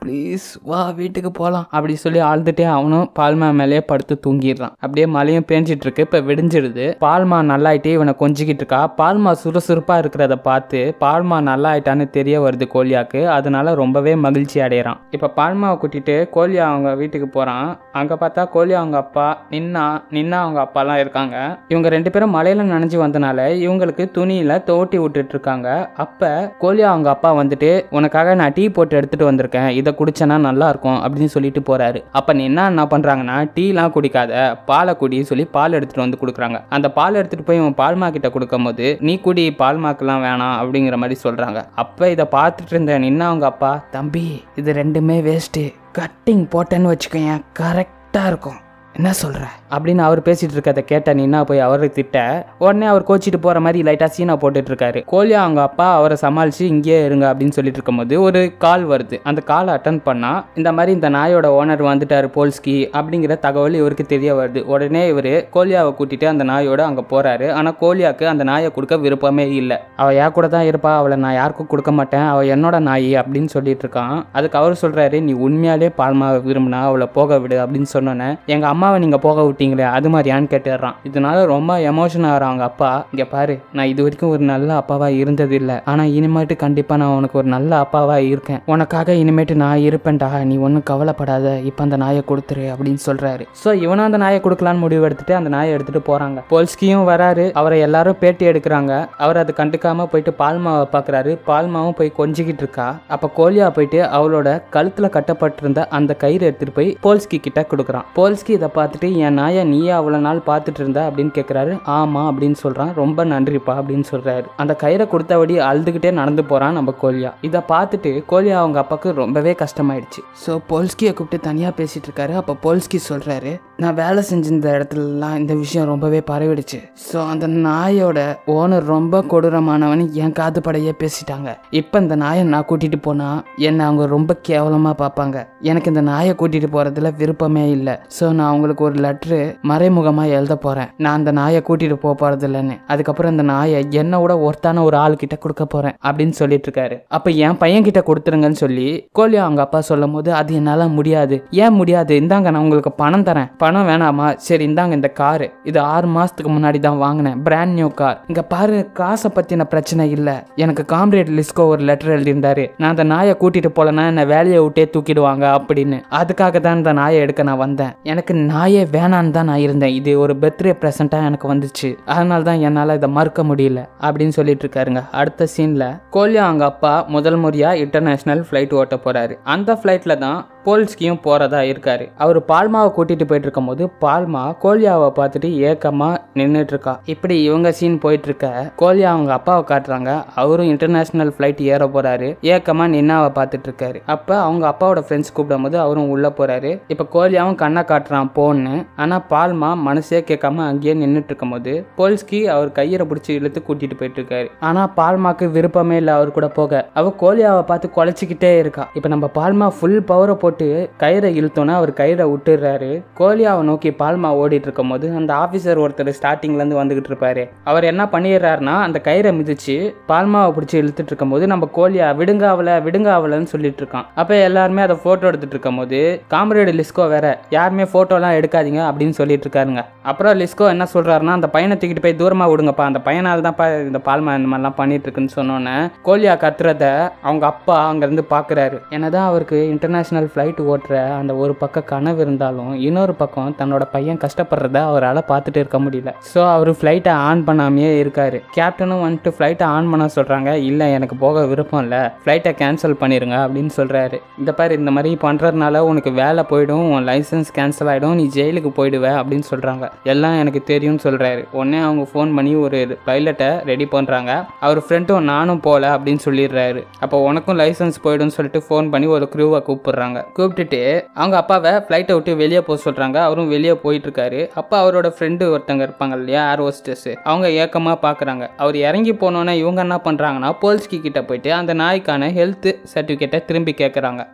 ப்ளீஸ் வா வீட்டுக்கு போகலாம் அப்படி சொல்லி அழுதுட்டே அவனும் பால்மா மேலேயே படுத்து தூங்கிடுறான் அப்படியே மழையும் பேஞ்சிட்டு இருக்கு இப்போ விடிஞ்சிடுது பால்மா நல்லாயிட்டே இவனை கொஞ்சிக்கிட்டு இருக்கா பால்மா சுறுசுறுப்பாக இருக்கிறத பார்த்து பால்மா நல்லா ஆயிட்டான்னு தெரிய வருது கோலியாக்கு அதனால ரொம்பவே மகிழ்ச்சி அடைகிறான் இப்போ பால்மாவை கூட்டிட்டு கோலியா அவங்க வீட்டுக்கு போகிறான் அங்கே பார்த்தா கோலியா அவங்க அப்பா நின்னா நின்னா அவங்க அப்பாலாம் இருக்காங்க இவங்க ரெண்டு பேரும் மலையில நனைஞ்சு வந்தனால இவங்களுக்கு துணியில தோட்டி விட்டுட்டு இருக்காங்க அப்ப கோலியா அவங்க அப்பா வந்துட்டு உனக்காக நான் டீ போட்டு எடுத்துட்டு வந்திருக்கேன் இதை குடிச்சேன்னா நல்லா இருக்கும் அப்படின்னு சொல்லிட்டு போறாரு அப்ப நின்னா என்ன பண்றாங்கன்னா டீலாம் குடிக்காத பாலை குடி சொல்லி பால் எடுத்துட்டு வந்து கொடுக்குறாங்க அந்த பால் எடுத்துட்டு போய் இவன் பால்மா கிட்ட கொடுக்கும் போது நீ குடி பால்மாக்கெல்லாம் வேணாம் அப்படிங்கிற மாதிரி சொல்றாங்க அப்ப இதை பார்த்துட்டு இருந்த நின்னா அவங்க அப்பா தம்பி இது ரெண்டுமே வேஸ்ட்டு கட்டிங் போட்டேன்னு வச்சுக்கோங்க கரெக்டாக இருக்கும் என்ன சொல்ற அப்படின்னு அவர் பேசிட்டு இருக்கதை கேட்ட நின்னா போய் அவரை திட்ட உடனே அவர் கோச்சிட்டு போற மாதிரி லைட்டா சீனா போட்டுட்டு இருக்காரு கோலியா அவங்க அப்பா அவரை சமாளிச்சு இங்கேயே இருங்க அப்படின்னு சொல்லிட்டு இருக்கும்போது ஒரு கால் வருது அந்த காலை அட்டன் பண்ணா இந்த மாதிரி இந்த நாயோட ஓனர் வந்துட்டாரு போல்ஸ்கி அப்படிங்கிற தகவல் இவருக்கு தெரிய வருது உடனே இவர் கோலியாவை கூட்டிட்டு அந்த நாயோட அங்க போறாரு ஆனா கோலியாக்கு அந்த நாயை கொடுக்க விருப்பமே இல்லை அவ என் கூட தான் இருப்பா அவளை நான் யாருக்கும் கொடுக்க மாட்டேன் அவ என்னோட நாய் அப்படின்னு சொல்லிட்டு இருக்கான் அதுக்கு அவர் சொல்றாரு நீ உண்மையாலே பால்மா விரும்பினா அவளை போக விடு அப்படின்னு சொன்னோன்னே எங்க அம்மாவை நீங்க போக விட்டீங்களே அது மாதிரியான்னு கேட்டுடுறான் இதனால ரொம்ப எமோஷன் ஆகிறான் அவங்க அப்பா இங்க பாரு நான் இது வரைக்கும் ஒரு நல்ல அப்பாவா இருந்தது இல்லை ஆனா இனிமேட்டு கண்டிப்பா நான் உனக்கு ஒரு நல்ல அப்பாவா இருக்கேன் உனக்காக இனிமேட்டு நான் இருப்பேன்டா நீ ஒன்றும் கவலைப்படாத இப்போ அந்த நாயை கொடுத்துரு அப்படின்னு சொல்றாரு ஸோ இவனும் அந்த நாயை கொடுக்கலான்னு முடிவு எடுத்துட்டு அந்த நாயை எடுத்துட்டு போறாங்க போல்ஸ்கியும் வராரு அவரை எல்லாரும் பேட்டி எடுக்கிறாங்க அவர் அதை கண்டுக்காம போயிட்டு பால்மாவை பார்க்கறாரு பால்மாவும் போய் கொஞ்சிக்கிட்டு இருக்கா அப்ப கோலியா போயிட்டு அவளோட கழுத்துல கட்டப்பட்டிருந்த அந்த கயிறு எடுத்துட்டு போய் போல்ஸ்கி கிட்ட கொடுக்குறான் போல்ஸ்கி இதை பார்த்துட்டு என் நாயை நீயே அவ்வளோ நாள் பார்த்துட்டு இருந்த அப்படின்னு கேட்குறாரு ஆமா அப்படின்னு சொல்றான் ரொம்ப நன்றிப்பா அப்படின்னு சொல்றாரு அந்த கயிறை கொடுத்தபடி அழுதுகிட்டே நடந்து போறான் நம்ம கோலியா இதை பார்த்துட்டு கோலியா அவங்க அப்பாவுக்கு ரொம்பவே கஷ்டமாயிடுச்சு ஸோ போல்ஸ்கியை கூப்பிட்டு தனியா பேசிட்டு இருக்காரு அப்போ போல்ஸ்கி சொல்றாரு நான் வேலை செஞ்சிருந்த இடத்துலலாம் இந்த விஷயம் ரொம்பவே பரவிடுச்சு ஸோ அந்த நாயோட ஓனர் ரொம்ப கொடூரமானவன் என் காது படையே பேசிட்டாங்க இப்போ இந்த நாயை நான் கூட்டிட்டு போனா என்னை அவங்க ரொம்ப கேவலமா பார்ப்பாங்க எனக்கு இந்த நாயை கூட்டிட்டு போறதுல விருப்பமே இல்லை ஸோ நான் அவங்களுக்கு ஒரு லெட்ரு மறைமுகமா எழுத போறேன் நான் அந்த நாயை கூட்டிட்டு போக போறது இல்லைன்னு அதுக்கப்புறம் இந்த நாயை என்னை விட ஒருத்தான ஒரு ஆள் கிட்ட கொடுக்க போறேன் அப்படின்னு சொல்லிட்டு இருக்காரு அப்ப என் பையன் கிட்ட கொடுத்துருங்கன்னு சொல்லி கோலியா அவங்க அப்பா சொல்லும் போது அது என்னால முடியாது ஏன் முடியாது இந்தாங்க நான் உங்களுக்கு பணம் தரேன் பணம் வேணாமா சரி இந்தாங்க இந்த காரு இது ஆறு மாசத்துக்கு முன்னாடி தான் வாங்கினேன் பிராண்ட் நியூ கார் இங்க பாரு காசை பத்தின பிரச்சனை இல்ல எனக்கு காம்ரேட் லிஸ்கோ ஒரு லெட்டர் எழுதியிருந்தாரு நான் அந்த நாயை கூட்டிட்டு போலனா என்ன வேலையை விட்டே தூக்கிடுவாங்க அப்படின்னு அதுக்காக தான் இந்த நாயை எடுக்க நான் வந்தேன் எனக்கு நாயே வேணான்னு தான் நான் இருந்தேன் இது ஒரு பர்த்டே ப்ரெசென்ட்டா எனக்கு வந்துச்சு அதனால தான் என்னால இதை மறுக்க முடியல அப்படின்னு சொல்லிட்டு இருக்காருங்க அடுத்த சீன்ல கோலியா அவங்க அப்பா முதல் முறையா இன்டர்நேஷனல் ஃப்ளைட் ஓட்ட போறாரு அந்த ஃப்ளைட்ல தான் போல்ஸ்கியும் போறதா இருக்காரு அவர் பால்மாவை கூட்டிட்டு போயிட்டு இருக்கும்போது பால்மா கோலியாவை பார்த்துட்டு ஏக்கமா நின்றுட்டு இருக்கா இப்படி இவங்க சீன் போயிட்டு இருக்க கோலியா அவங்க அப்பாவை காட்டுறாங்க அவரும் இன்டர்நேஷனல் ஃப்ளைட் ஏற போறாரு ஏக்கமா நின்னாவை பார்த்துட்டு இருக்காரு அப்ப அவங்க அப்பாவோட ஃப்ரெண்ட்ஸ் கூப்பிடும் போது அவரும் உள்ள போறாரு இப்ப கோலியாவும் கண்ணை காட்டுறான் போன்னு ஆனா பால்மா மனசே கேட்காம அங்கேயே நின்றுட்டு இருக்கும்போது போல்ஸ்கி அவர் கையரை பிடிச்சி இழுத்து கூட்டிட்டு போயிட்டு இருக்காரு ஆனா பால்மாக்கு விருப்பமே இல்லை அவர் கூட போக அவ கோலியாவை பார்த்து குலைச்சிக்கிட்டே இருக்கா இப்ப நம்ம பால்மா ஃபுல் பவரை போட்டு கயிறை இழுத்தோன்னே அவர் கயிறை விட்டுறாரு கோலியாவை நோக்கி பால்மா ஓடிட்டு இருக்கும் போது அந்த ஆபீசர் ஒருத்தர் ஸ்டார்டிங்ல இருந்து வந்துகிட்டு இருப்பாரு அவர் என்ன பண்ணிடுறாருன்னா அந்த கயிறை மிதிச்சு பால்மாவை பிடிச்சி இழுத்துட்டு இருக்கும்போது நம்ம கோலியா விடுங்க அவளை விடுங்க அவளைன்னு சொல்லிட்டு இருக்கான் அப்ப எல்லாருமே அதை போட்டோ எடுத்துட்டு இருக்கும்போது காம்ரேடு லிஸ்கோ வேற யாருமே போட்டோலாம் எடுக்காதீங்க அப்படின்னு சொல்லிட்டு இருக்காருங்க அப்புறம் லிஸ்கோ என்ன சொல்றாருன்னா அந்த பையனை தூக்கிட்டு போய் தூரமா விடுங்கப்பா அந்த பையனால தான்ப்பா இந்த பால்மா இந்த மாதிரிலாம் பண்ணிட்டு இருக்குன்னு சொன்னோன்னே கோலியா கத்துறத அவங்க அப்பா அங்கிருந்து பாக்குறாரு என்னதான் அவருக்கு இன்டர்நேஷனல் ஃப்ளைட் ஓட்டுற அந்த ஒரு பக்கம் கனவு இருந்தாலும் இன்னொரு பக்கம் தன்னோட பையன் கஷ்டப்படுறத அவரால் பார்த்துட்டு இருக்க முடியல ஸோ அவர் ஃப்ளைட்டை ஆன் பண்ணாமையே இருக்காரு கேப்டனும் வந்துட்டு ஃப்ளைட்டை ஆன் பண்ண சொல்றாங்க இல்லை எனக்கு போக விருப்பம் இல்லை ஃப்ளைட்டை கேன்சல் பண்ணிருங்க அப்படின்னு சொல்றாரு இந்த பாரு இந்த மாதிரி பண்றதுனால உனக்கு வேலை போயிடும் உன் லைசன்ஸ் கேன்சல் ஆகிடும் நீ ஜெயிலுக்கு போயிடுவ அப்படின்னு சொல்றாங்க எல்லாம் எனக்கு தெரியும்னு சொல்றாரு உடனே அவங்க ஃபோன் பண்ணி ஒரு பைலட்டை ரெடி பண்றாங்க அவர் ஃப்ரெண்டும் நானும் போகல அப்படின்னு சொல்லிடுறாரு அப்போ உனக்கும் லைசன்ஸ் போயிடும்னு சொல்லிட்டு ஃபோன் பண்ணி ஒரு க்ரூவை கூப்பிடுறாங்க கூப்பிட்டுட்டு அவங்க அப்பாவை ஃப்ளைட்டை விட்டு வெளியே போக சொல்றாங்க அவரும் வெளியே போயிட்டு இருக்காரு அப்போ அவரோட ஃப்ரெண்டு ஒருத்தங்க இருப்பாங்க இல்லையா ஏர் ஹோஸ்டஸ் அவங்க ஏக்கமாக பார்க்குறாங்க அவர் இறங்கி போனோன்னே இவங்க என்ன பண்ணுறாங்கன்னா போல்ஸ்கி கிட்ட போயிட்டு அந்த நாய்க்கான ஹெல்த் சர்டிஃபிகேட்டை திரும்பி கேட்குறாங்க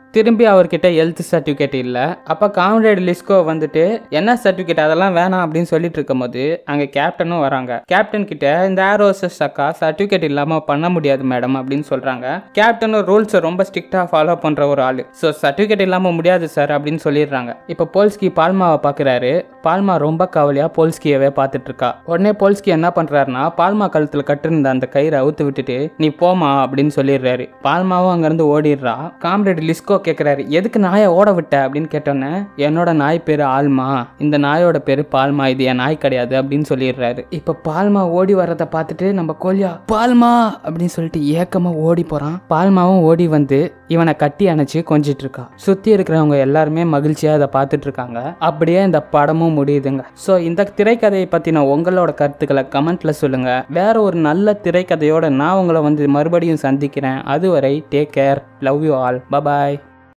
திரும்பி அவர்கிட்ட ஹெல்த் சர்டிஃபிகேட் இல்லை அப்போ காம்ரேட் லிஸ்கோ வந்துட்டு என்ன சர்டிஃபிகேட் அதெல்லாம் வேணாம் அப்படின்னு சொல்லிட்டு இருக்கும்போது அங்கே கேப்டனும் வராங்க கேப்டன் கிட்ட இந்த ஏர் ஹோஸ்டஸ் அக்கா சர்டிஃபிகேட் இல்லாமல் பண்ண முடியாது மேடம் அப்படின்னு சொல்கிறாங்க கேப்டனும் ரூல்ஸை ரொம்ப ஸ்ட்ரிக்டாக ஃபாலோ பண்ணுற ஒரு ஆள் ஸோ சர்டிஃபிகேட் இல்லாமல் முடியாது சார் அப்படின்னு சொல்லிடுறாங்க இப்போ போல்ஸ்கி பால்மாவை பார்க்குறாரு பால்மா ரொம்ப கவலையாக போல்ஸ்கியவே பார்த்துட்டு இருக்கா உடனே போல்ஸ்கி என்ன பண்ணுறாருனா பால்மா கழுத்தில் கட்டிருந்த அந்த கயிறை அவுத்து விட்டுட்டு நீ போமா அப்படின்னு சொல்லிடுறாரு பால்மாவும் அங்கேருந்து ஓடிடுறா காம்ரேட் லிஸ்கோ கேட்குறாரு எதுக்கு நாயை ஓட விட்ட அப்படின்னு கேட்டோன்னே என்னோட நாய் பேர் ஆல்மா இந்த நாயோட பேர் பால்மா இது என் நாய் கிடையாது அப்படின்னு சொல்லிடுறாரு இப்போ பால்மா ஓடி வர்றதை பார்த்துட்டு நம்ம கோலியா பால்மா அப்படின்னு சொல்லிட்டு ஏக்கமாக ஓடி போகிறான் பால்மாவும் ஓடி வந்து இவனை கட்டி அணைச்சு கொஞ்சிட்டு இருக்கா சுற்றி இருக்கிறவங்க எல்லாருமே மகிழ்ச்சியாக அதை பார்த்துட்டு இருக்காங்க அப்படியே இந்த படமும் முடியுதுங்க ஸோ இந்த திரைக்கதையை பற்றின உங்களோட கருத்துக்களை கமெண்ட்ல சொல்லுங்க வேற ஒரு நல்ல திரைக்கதையோட நான் உங்களை வந்து மறுபடியும் சந்திக்கிறேன் அதுவரை take care love you all bye bye